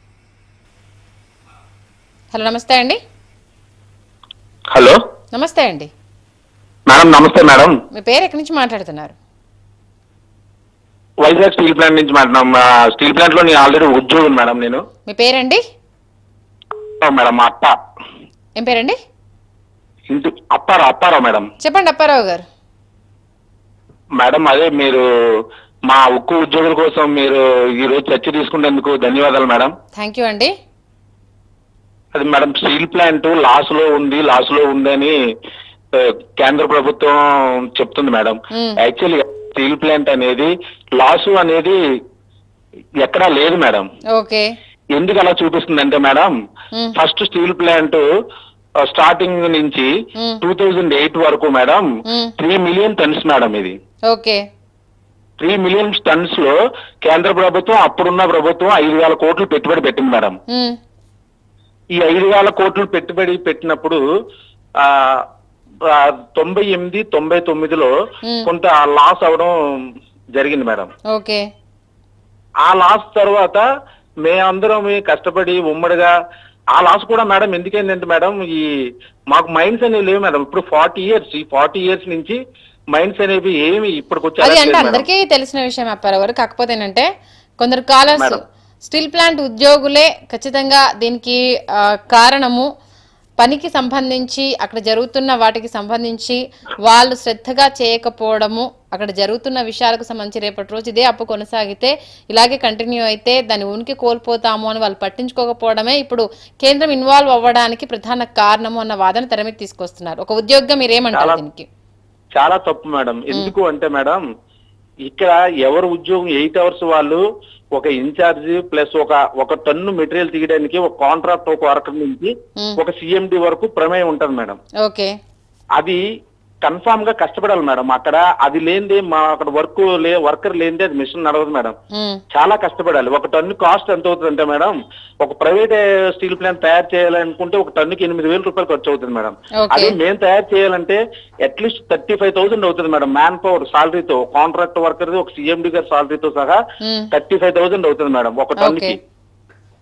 A: హలో నమస్తే అండి
I: హలో
A: నమస్తే అండి
I: మేడం నమస్తే మేడం
A: మీ పేరు ఎక్కడి నుంచి మాట్లాడుతున్నారు
I: వైజాగ్ స్టీల్ ప్లాంట్ నుంచి మాట్లాడుతున్నాం మా స్టీల్ ప్లాంట్ లో నేను ఆల్రెడీ ఉద్యోగం మేడం నేను
A: మీ పేరండి
I: ఓ మేడం మా అత్త
A: ఏం పేరండి
I: ఇంటి అప్పారావు అప్పారావు మేడం
A: చెప్పండి అప్పారావు గారు
I: మేడం అదే మీరు మా ఉక్కు ఉద్యోగుల కోసం మీరు ఈ రోజు చర్చ తీసుకునేందుకు ధన్యవాదాలు మేడం
A: థ్యాంక్ యూ అండి
I: అది మేడం స్టీల్ ప్లాంట్ లాస్ లో ఉంది లాస్ లో ఉందని ఆ, కేంద్ర ప్రభుత్వం చెప్తుంది madam
A: hmm.
I: Actually steel plant అనేది లాసు అనేది ఎక్కడా లేదు మేడం
A: ఓకే
I: ఎందుకు అలా చూపిస్తుందంటే madam
A: hmm.
I: First steel plant starting నుంచి
A: మ్మ్.
I: టూ థౌజండ్ ఎయిట్ వరకు madam
A: hmm.
I: Three million tons madam ఇది
A: ఓకే
I: త్రీ మిలియన్ టన్స్ లో కేంద్ర ప్రభుత్వం అప్పుడున్న ప్రభుత్వం ఐదు వేల కోట్లు పెట్టుబడి పెట్టింది మేడం
A: ఉమ్,
I: ఈ ఐదు వేల కోట్లు పెట్టుబడి పెట్టినప్పుడు ఆ ఆ, తొంభై ఎనిమిది తొంభై తొమ్మిదిలో
A: మ్మ్.
I: కొంత లాస్ అవడం జరిగింది మేడం
A: ఓకే
I: ఆ లాస్ తర్వాత మేమందరం కష్టపడి ఉమ్మడిగా ఆ లాస్ కూడా మేడం ఎందుకైందంటే మేడం ఈ మాకు మైండ్స్ అనేవి లేవు మేడం ఇప్పుడు ఫార్టీ ఇయర్స్ ఈ ఫార్టీ ఇయర్స్ నుంచి మైండ్స్ అనేవి ఏమి ఇప్పటికొచ్చి
A: అది అంటే
I: అడగట్లేదు మేడం.
A: అందరికీ తెలిసిన విషయం అప్పారావు గారు కాకపోతే ఏంటంటే కొందరు కాలర్స్
I: మేడం.
A: స్టీల్ ప్లాంట్ ఉద్యోగులే ఖచ్చితంగా దీనికి ఆ, కారణము పనికి సంబంధించి అక్కడ జరుగుతున్న వాటికి సంబంధించి వాళ్ళు శ్రద్ధగా చేయకపోవడము అక్కడ జరుగుతున్న విషయాలకు సంబంధించి రేపటి రోజు ఇదే అప్పు కొనసాగితే ఇలాగే కంటిన్యూ అయితే దాని ఉనికి కోల్పోతాము అని వాళ్ళు పట్టించుకోకపోవడమే ఇప్పుడు కేంద్రం ఇన్వాల్వ్ అవ్వడానికి ప్రధాన కారణము అన్న వాదన తెర మీద తీసుకొస్తున్నారు ఒక ఉద్యోగంగా మీరేమంటారు
I: చాలా-
A: దీనికి
I: చాలా తప్పు మేడం ఎందుకు అంటే మేడం ఇక్కడ ఎవరు ఉద్యోగం ఎయిట్ అవర్స్ వాళ్ళు ఒక ఇన్ఛార్జ్ ప్లస్ ఒక ఒక టన్ను మెటీరియల్ తీయడానికి ఒక కాంట్రాక్ట్ ఒక వర్కర్ నుంచి
A: మ్మ్.
I: ఒక సిఎండి వరకు ప్రమేయం ఉంటది మేడం
A: ఓకే
I: అది కన్ఫామ్ గా కష్టపడాలి మేడం అక్కడ అది లేనిదే మా అక్కడ వర్క్ లే వర్కర్ లేనిదే అది మిషన్ నడవదు మేడం
A: ఉమ్,
I: చాలా కష్టపడాలి ఒక టన్ను కాస్ట్ ఎంత అవుతుందంటే మేడం ఒక ప్రైవేట్ స్టీల్ ప్లాంట్ తయారు చేయాలనుకుంటే ఒక టన్నుకి ఎనిమిది వేల రూపాయలు ఖర్చు అవుతుంది మేడం
A: ఓకే.
I: అది మేము తయారు చేయాలంటే అట్లీస్ట్ థర్టీ ఫైవ్ థౌసండ్ అవుతుంది మేడం మ్యాన్ పవర్ సాలరీతో కాంట్రాక్ట్ వర్కర్ ఒక సిఎండి గారి సాలరీతో సహా
A: ఉమ్.
I: థర్టీ ఫైవ్ థౌసండ్ అవుతుంది మేడం ఒక టన్నుకి
A: ఓకే.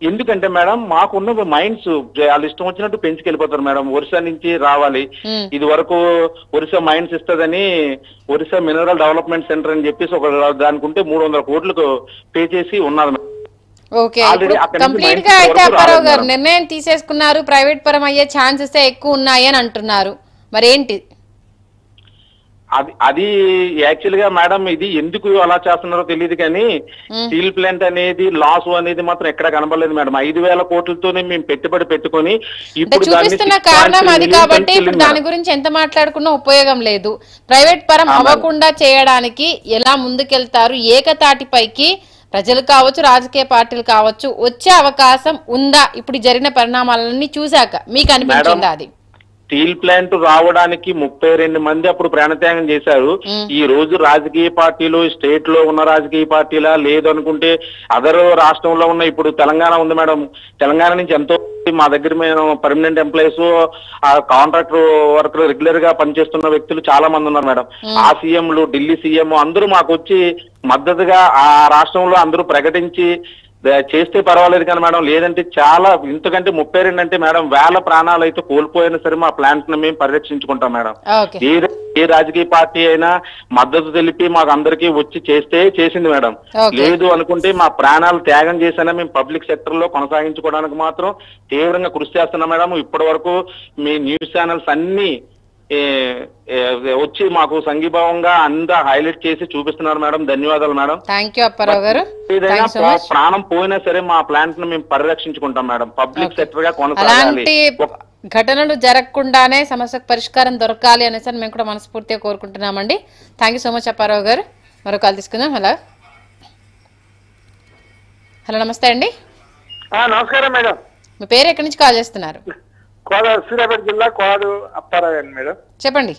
I: ఎందుకంటే మేడం మాకున్న మైండ్స్ వాళ్ళు ఇష్టం వచ్చినట్టు పెంచుకెళ్ళిపోతారు మేడం ఒరిస్సా నుంచి రావాలి
A: మ్మ్.
I: ఇది వరకు ఒరిస్సా మైండ్స్ ఇస్తుందని ఒరిస్సా మినరల్ డెవలప్మెంట్ సెంటర్ అని చెప్పేసి ఒక దానికి ఉంటే మూడు వందల కోట్లకు పే చేసి ఉన్నారు మేడం
A: ఓకే
I: Already
A: ఇప్పుడు
I: అక్కడి నుంచి
A: కంప్లీట్
I: మైండ్స్
A: గా అయితే
I: వరకు
A: అప్పారావు
I: రాలేదు
A: గారు
I: మేడం.
A: నిర్ణయం తీసేసుకున్నారు ప్రైవేట్ పరం అయ్యే ఛాన్సెస్ ఎక్కువ ఉన్నాయి అని అంటున్నారు మరేంటి
I: అది అది యాక్చువల్ గా మేడం ఇది ఎందుకు అలా చేస్తున్నారో తెలియదు కానీ స్టీల్ ప్లాంట్ అనేది లాస్ అనేది మాత్రం ఎక్కడ కనబడలేదు మేడం ఐదు వేల కోట్లతోనే మేము పెట్టుబడి పెట్టుకొని
A: అంటే
I: ఇప్పుడు దాన్ని
A: చూపిస్తున్న
I: 6.3
A: కారణం అది
I: million
A: కాబట్టి
I: ఖర్చు
A: ఇప్పుడు
I: వెళ్ళింది
A: దాని
I: మేడం.
A: గురించి ఎంత మాట్లాడుకున్నా ఉపయోగం లేదు ప్రైవేట్ పరం
I: ఆ, మేడం.
A: అవ్వకుండా చేయడానికి ఎలా ముందుకెళ్తారు ఏకతాటిపైకి ప్రజలు కావచ్చు రాజకీయ పార్టీలు కావచ్చు వచ్చే అవకాశం ఉందా ఇప్పుడు ఈ జరిగిన పరిణామాలన్నీ చూశాక మీకు అనిపించిందా అది
I: స్టీల్ ప్లాంట్ రావడానికి ముప్పై రెండు మంది అప్పుడు ప్రాణత్యాగం చేశారు
A: మ్.
I: ఈ రోజు రాజకీయ పార్టీలు స్టేట్ లో ఉన్న రాజకీయ పార్టీలా లేదు అనుకుంటే అదర్ రాష్ట్రంలో ఉన్న ఇప్పుడు తెలంగాణ ఉంది మేడం తెలంగాణ నుంచి ఎంతో మంది మా దగ్గర మేము పర్మనెంట్ ఎంప్లాయీస్ ఆ కాంట్రాక్టర్ వర్కర్ రెగ్యులర్ గా పనిచేస్తున్న వ్యక్తులు చాలా మంది ఉన్నారు మేడం ఆ సీఎంలు ఢిల్లీ సీఎం అందరూ మాకు వచ్చి మద్దతుగా ఆ రాష్ట్రంలో అందరూ ప్రకటించి ద- చేస్తే పర్వాలేదు కానీ మేడం లేదంటే చాలా ఇంతకంటే ముప్పై రెండు అంటే మేడం వేల ప్రాణాలు అయితే కోల్పోయినా సరే మా ప్లాంట్ ని మేము పరిరక్షించుకుంటాం మేడం
A: ఓకే
I: ఏ ఏ రాజకీయ పార్టీ అయినా మద్దతు తెలిపి మాకు అందరికీ వచ్చి చేస్తే చేసింది మేడం
A: Okay.
I: లేదు అనుకుంటే మా ప్రాణాలు త్యాగం చేసినా మేము పబ్లిక్ సెక్టర్ లో కొనసాగించుకోవడానికి మాత్రం తీవ్రంగా కృషి చేస్తున్నాం మేడం ఇప్పటి వరకు మీ న్యూస్ ఛానల్స్ అన్ని ఏ, ఏ, వచ్చి మాకు సంఘీభావంగా అంతా హైలైట్ చేసి చూపిస్తున్నారు మేడం ధన్యవాదాలు మేడం
A: థ్యాంక్ యూ అప్పారావు గారు
I: ఏదైనా
A: థ్యాంక్ యూ సో
I: ప్రా-
A: మచ్
I: ప్రాణం పోయినా సరే మా ప్లాంట్ ను మేము పరిరక్షించుకుంటాం మేడం పబ్లిక్ సెక్టర్ గా కొనసాగాలి
A: అలాంటి
I: ఒక-
A: ఘటనలు జరగకుండానే సమస్యకు పరిష్కారం దొరకాలి అనేసి అని మేము కూడా మనస్ఫూర్తిగా కోరుకుంటున్నామండి thank you so much Apparao గారు మరో కాల్ తీసుకుందాం హలో హలో నమస్తే అండి
F: నమస్కారం మేడం
A: మీ పేరు ఎక్కడి నుంచి కాల్ చేస్తున్నారు
F: కోదాడు సూర్యాపేట జిల్లా కోదాడు అప్పారావు అండి మేడం
A: చెప్పండి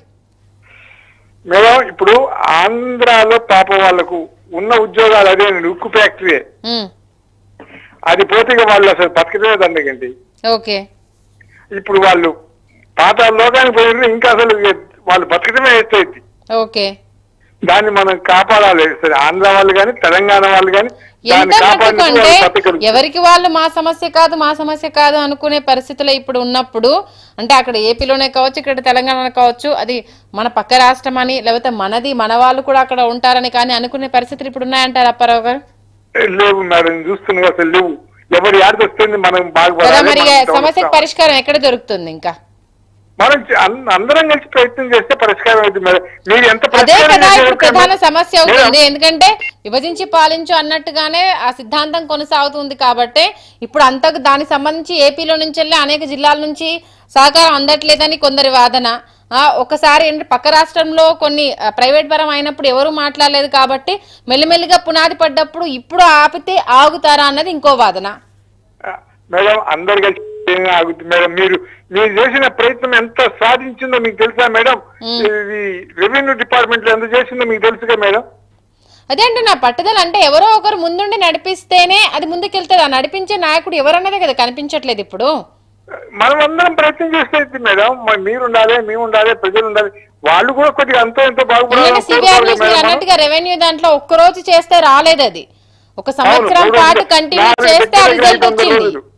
F: మేడం ఇప్పుడు ఆంధ్రాలో పాప వాళ్ళకు ఉన్న ఉద్యోగాలు అదే ఉక్కు ఫ్యాక్టరీ
A: ఉమ్,
F: అది పోతే ఇక వాళ్ళు అసలు బతకమే దండగండి
A: ఓకే
F: ఇప్పుడు వాళ్ళు పాత లోకానికి పోయిన ఇంకా అసలు ఇక వాళ్ళు బతకడమే ఎత్తైంది
A: ఓకే
F: దాన్ని మనం కాపాడాలి సరే ఆంధ్ర వాళ్ళు కానీ తెలంగాణ వాళ్ళు కానీ దాన్ని
A: ఎంత మటుకు
F: కాపాడినప్పుడు
A: అంటే
F: వాళ్ళు బతకగలుగుతారు.
A: ఎవరికి వాళ్ళు మా సమస్య కాదు మా సమస్య కాదు అనుకునే పరిస్థితులు ఇప్పుడు ఉన్నప్పుడు అంటే అక్కడ ఏపీలోనే కావచ్చు ఇక్కడ తెలంగాణ కావచ్చు అది మన పక్క రాష్ట్రం అని లేకపోతే మనది మన వాళ్ళు కూడా అక్కడ ఉంటారని కానీ అనుకునే పరిస్థితులు ఇప్పుడు ఉన్నాయంటారు అప్పారావు గారు
F: లేవు మేడం చూస్తున్నా అసలు లేవు ఎవరు యాడికి వస్తుంది మనం
A: కదా
F: బాగుపడాలి
A: మరి
F: మనం
A: సమస్యకు
F: డెవలప్
A: పరిష్కారం ఎక్కడ దొరుకుతుంది ఇంకా
F: మనం చ- అన్- అందరం కలిసి ప్రయత్నం చేస్తే పరిష్కారం అవుతుంది మేడం మీరు ఎంత
A: అదే
F: పరిష్కారం
A: కదా ఇప్పుడు
F: చేసేది
A: ప్రధాన
F: మేడం?
A: సమస్య అవుతుంది ఎందుకంటే విభజించి పాలించు అన్నట్టుగానే ఆ సిద్ధాంతం కొనసాగుతుంది కాబట్టి ఇప్పుడు అంతకు దానికి సంబంధించి ఏపీలో నుంచి వెళ్ళి అనేక జిల్లాల నుంచి సహకారం అందట్లేదని కొందరి వాదన ఆ, ఒకసారి ఏంటి పక్క రాష్ట్రంలో కొన్ని ఆ, ప్రైవేట్ పరం అయినప్పుడు ఎవరు మాట్లాడలేదు కాబట్టి మెల్లిమెల్లిగా పునాది పడ్డప్పుడు ఇప్పుడు ఆపితే ఆగుతారా అన్నది ఇంకో వాదన
F: మేడం అందరు కలిసి ఏం ఆగుతుంది మేడం మీరు మీరు చేసిన ప్రయత్నం ఎంత సాధించిందో మీకు తెలుసా మేడం ఇది రెవెన్యూ డిపార్ట్మెంట్ లో ఎంత చేసిందో మీకు తెలుసుగా మేడం
A: అదే అంటే నా పట్టుదల అంటే ఎవరో ఒకరు ముందుండి నడిపిస్తేనే అది ముందుకెళ్తుంది ఆ నడిపించే నాయకుడు ఎవరన్నదే కదా కనిపించట్లేదు ఇప్పుడు
F: మనం అందరం ప్రయత్నం చేస్తే అవుతుంది మేడం మరి మీరు ఉండాలి మేము ఉండాలి ప్రజలు ఉండాలి వాళ్ళు కూడా కొద్దిగా అంతో ఎంతో బాగుపడాలని
A: సిబిఆర్
F: కోరుకోవాలి
A: న్యూస్ మీరు
F: మేడం.
A: అన్నట్టుగా రెవెన్యూ దాంట్లో ఒక్క రోజు చేస్తే రాలేదు అది ఒక సంవత్సరం
F: అవును,
A: పాటు
F: రోజులు-
A: కంటిన్యూ
F: నాలుగు
A: చేస్తే ఆ
F: దగ్గర
A: రిజల్ట్
F: ఐదు వందల
A: వచ్చింది
F: రోజులు.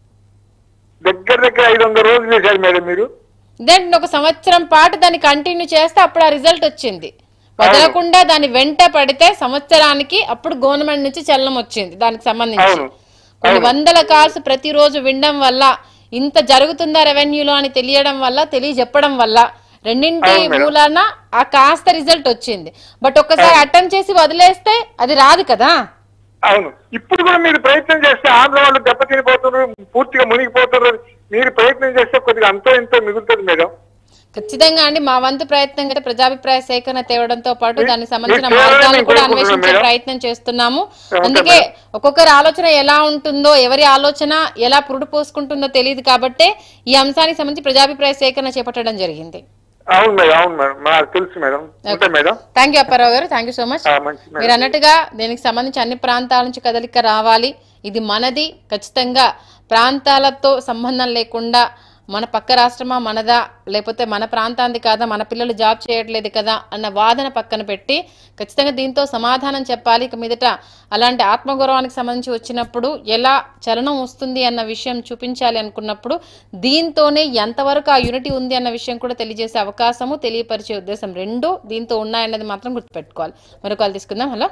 F: దగ్గర దగ్గర ఐదు వందల రోజులు చేశారు మేడం మీరు
A: దెన్ ఒక సంవత్సరం పాటు దాన్ని కంటిన్యూ చేస్తే అప్పుడు ఆ రిజల్ట్ వచ్చింది వదలకుండా దాని వెంట పడితే సంవత్సరానికి అప్పుడు గవర్నమెంట్ నుంచి చలనం వచ్చింది దానికి సంబంధించి
F: అవును.
A: కొన్ని వందల కాల్స్ ప్రతిరోజు వినడం వల్ల ఇంత జరుగుతుందా రెవెన్యూలో అని తెలియడం వల్ల తెలియజెప్పడం వల్ల రెండింటి
F: అవును మేడం.
A: మూలాన ఆ కాస్త రిజల్ట్ వచ్చింది బట్ ఒక్కసారి అటెంప్ట్ చేసి వదిలేస్తే అది రాదు కదా
F: అవును ఇప్పుడు కూడా మీరు ప్రయత్నం చేస్తే ఆంధ్ర వాళ్ళు దెబ్బతినిపోతున్నారు పూర్తిగా మునిగిపోతున్నారు మీరు ప్రయత్నం చేస్తే కొద్దిగా అంతో ఎంతో మిగులుతుంది మేడం
A: ఖచ్చితంగా అండి మా వంతు ప్రయత్నం అయితే ప్రజాభిప్రాయ సేకరణ తేవడంతో పాటు దానికి సంబంధించిన
F: మీరు
A: మార్గాలను
F: చేయాలని
A: కూడా
F: కోరుకుంటున్నాను
A: అన్వేషించే
F: మేడం.
A: ప్రయత్నం చేస్తున్నాము
F: ఓకే
A: అందుకే
F: మేడం.
A: ఒక్కొక్కరి ఆలోచన ఎలా ఉంటుందో ఎవరి ఆలోచన ఎలా పురుడు పోసుకుంటుందో తెలియదు కాబట్టే ఈ అంశానికి సంబంధించి ప్రజాభిప్రాయ సేకరణ చేపట్టడం జరిగింది
F: అవును మేడం అవును మేడం నాకు తెలుసు మేడం ఉంటా మేడం
A: థ్యాంక్ యూ అప్పారావు గారు థ్యాంక్ యూ సో మచ్
F: ఆ, మంచిది మేడం.
A: మీరు అన్నట్టుగా దీనికి సంబంధించి అన్ని ప్రాంతాల నుంచి కదలిక రావాలి ఇది మనది ఖచ్చితంగా ప్రాంతాలతో సంబంధం లేకుండా మన పక్క రాష్ట్రమా మనదా లేకపోతే మన ప్రాంతానికి కాదా మన పిల్లలు జాబ్ చేయట్లేదు కదా అన్న వాదన పక్కన పెట్టి ఖచ్చితంగా దీంతో సమాధానం చెప్పాలి ఇక మీదట అలాంటి ఆత్మగౌరవానికి సంబంధించి వచ్చినప్పుడు ఎలా చలనం వస్తుంది అన్న విషయం చూపించాలి అనుకున్నప్పుడు దీంతోనే ఎంతవరకు ఆ యూనిటీ ఉంది అన్న విషయం కూడా తెలియజేసే అవకాశము తెలియపరిచే ఉద్దేశం రెండు దీంతో ఉన్నాయన్నది మాత్రం గుర్తుపెట్టుకోవాలి మరో కాల్ తీసుకుందాం హలో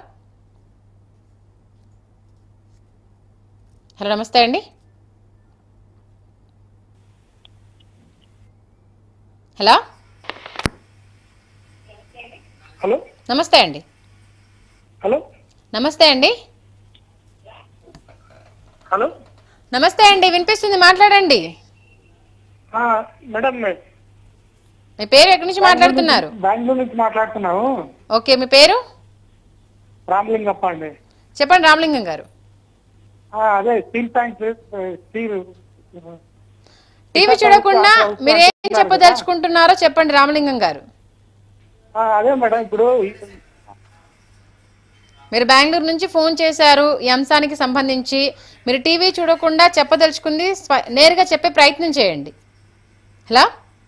A: హలో నమస్తే అండి హలో
C: హలో
A: నమస్తే అండి
C: హలో
A: నమస్తే అండి
C: హలో
A: నమస్తే అండి వినిపిస్తుంది మాట్లాడండి
C: మేడం
A: మీ పేరు ఎక్కడి నుంచి మాట్లాడుతున్నారు
C: బెంగళూరు నుంచి మాట్లాడుతున్నాము
A: ఓకే మీ పేరు
C: రామలింగప్ప అండి
A: చెప్పండి రామలింగం గారు
C: ఆ, అదే స్టీల్ ప్లాంట్ స్టీల్
A: టీవీ చూడకుండా మీరు ఏం చెప్పదలుచుకుంటున్నారో చెప్పండి రామలింగం గారు
C: ఆ, అదే మేడం ఇప్పుడు
A: మీరు బెంగళూరు నుంచి ఫోన్ చేశారు ఈ అంశానికి సంబంధించి మీరు టీవీ చూడకుండా చెప్పదలుచుకుంది స్వ- నేరుగా చెప్పే ప్రయత్నం చేయండి hello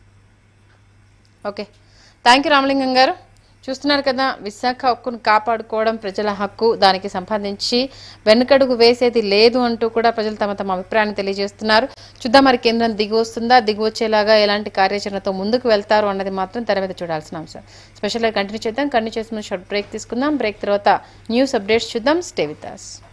A: okay thank you Ramalingam గారు చూస్తున్నారు కదా విశాఖ హక్కును కాపాడుకోవడం ప్రజల హక్కు దానికి సంబంధించి వెనుకడుగు వేసేది లేదు అంటూ కూడా ప్రజలు తమ తమ అభిప్రాయాన్ని తెలియజేస్తున్నారు చూద్దాం మరి కేంద్రం దిగి వస్తుందా దిగి వచ్చేలాగా ఎలాంటి కార్యాచరణతో ముందుకు వెళ్తారు అన్నది మాత్రం తెర మీద చూడాల్సిన అంశం స్పెషల్గా కంటిన్యూ చేద్దాం కంటిన్యూ చేసిన షార్ట్ బ్రేక్ తీసుకుందాం బ్రేక్ తర్వాత న్యూస్ అప్డేట్స్ చూద్దాం స్టే విత్ us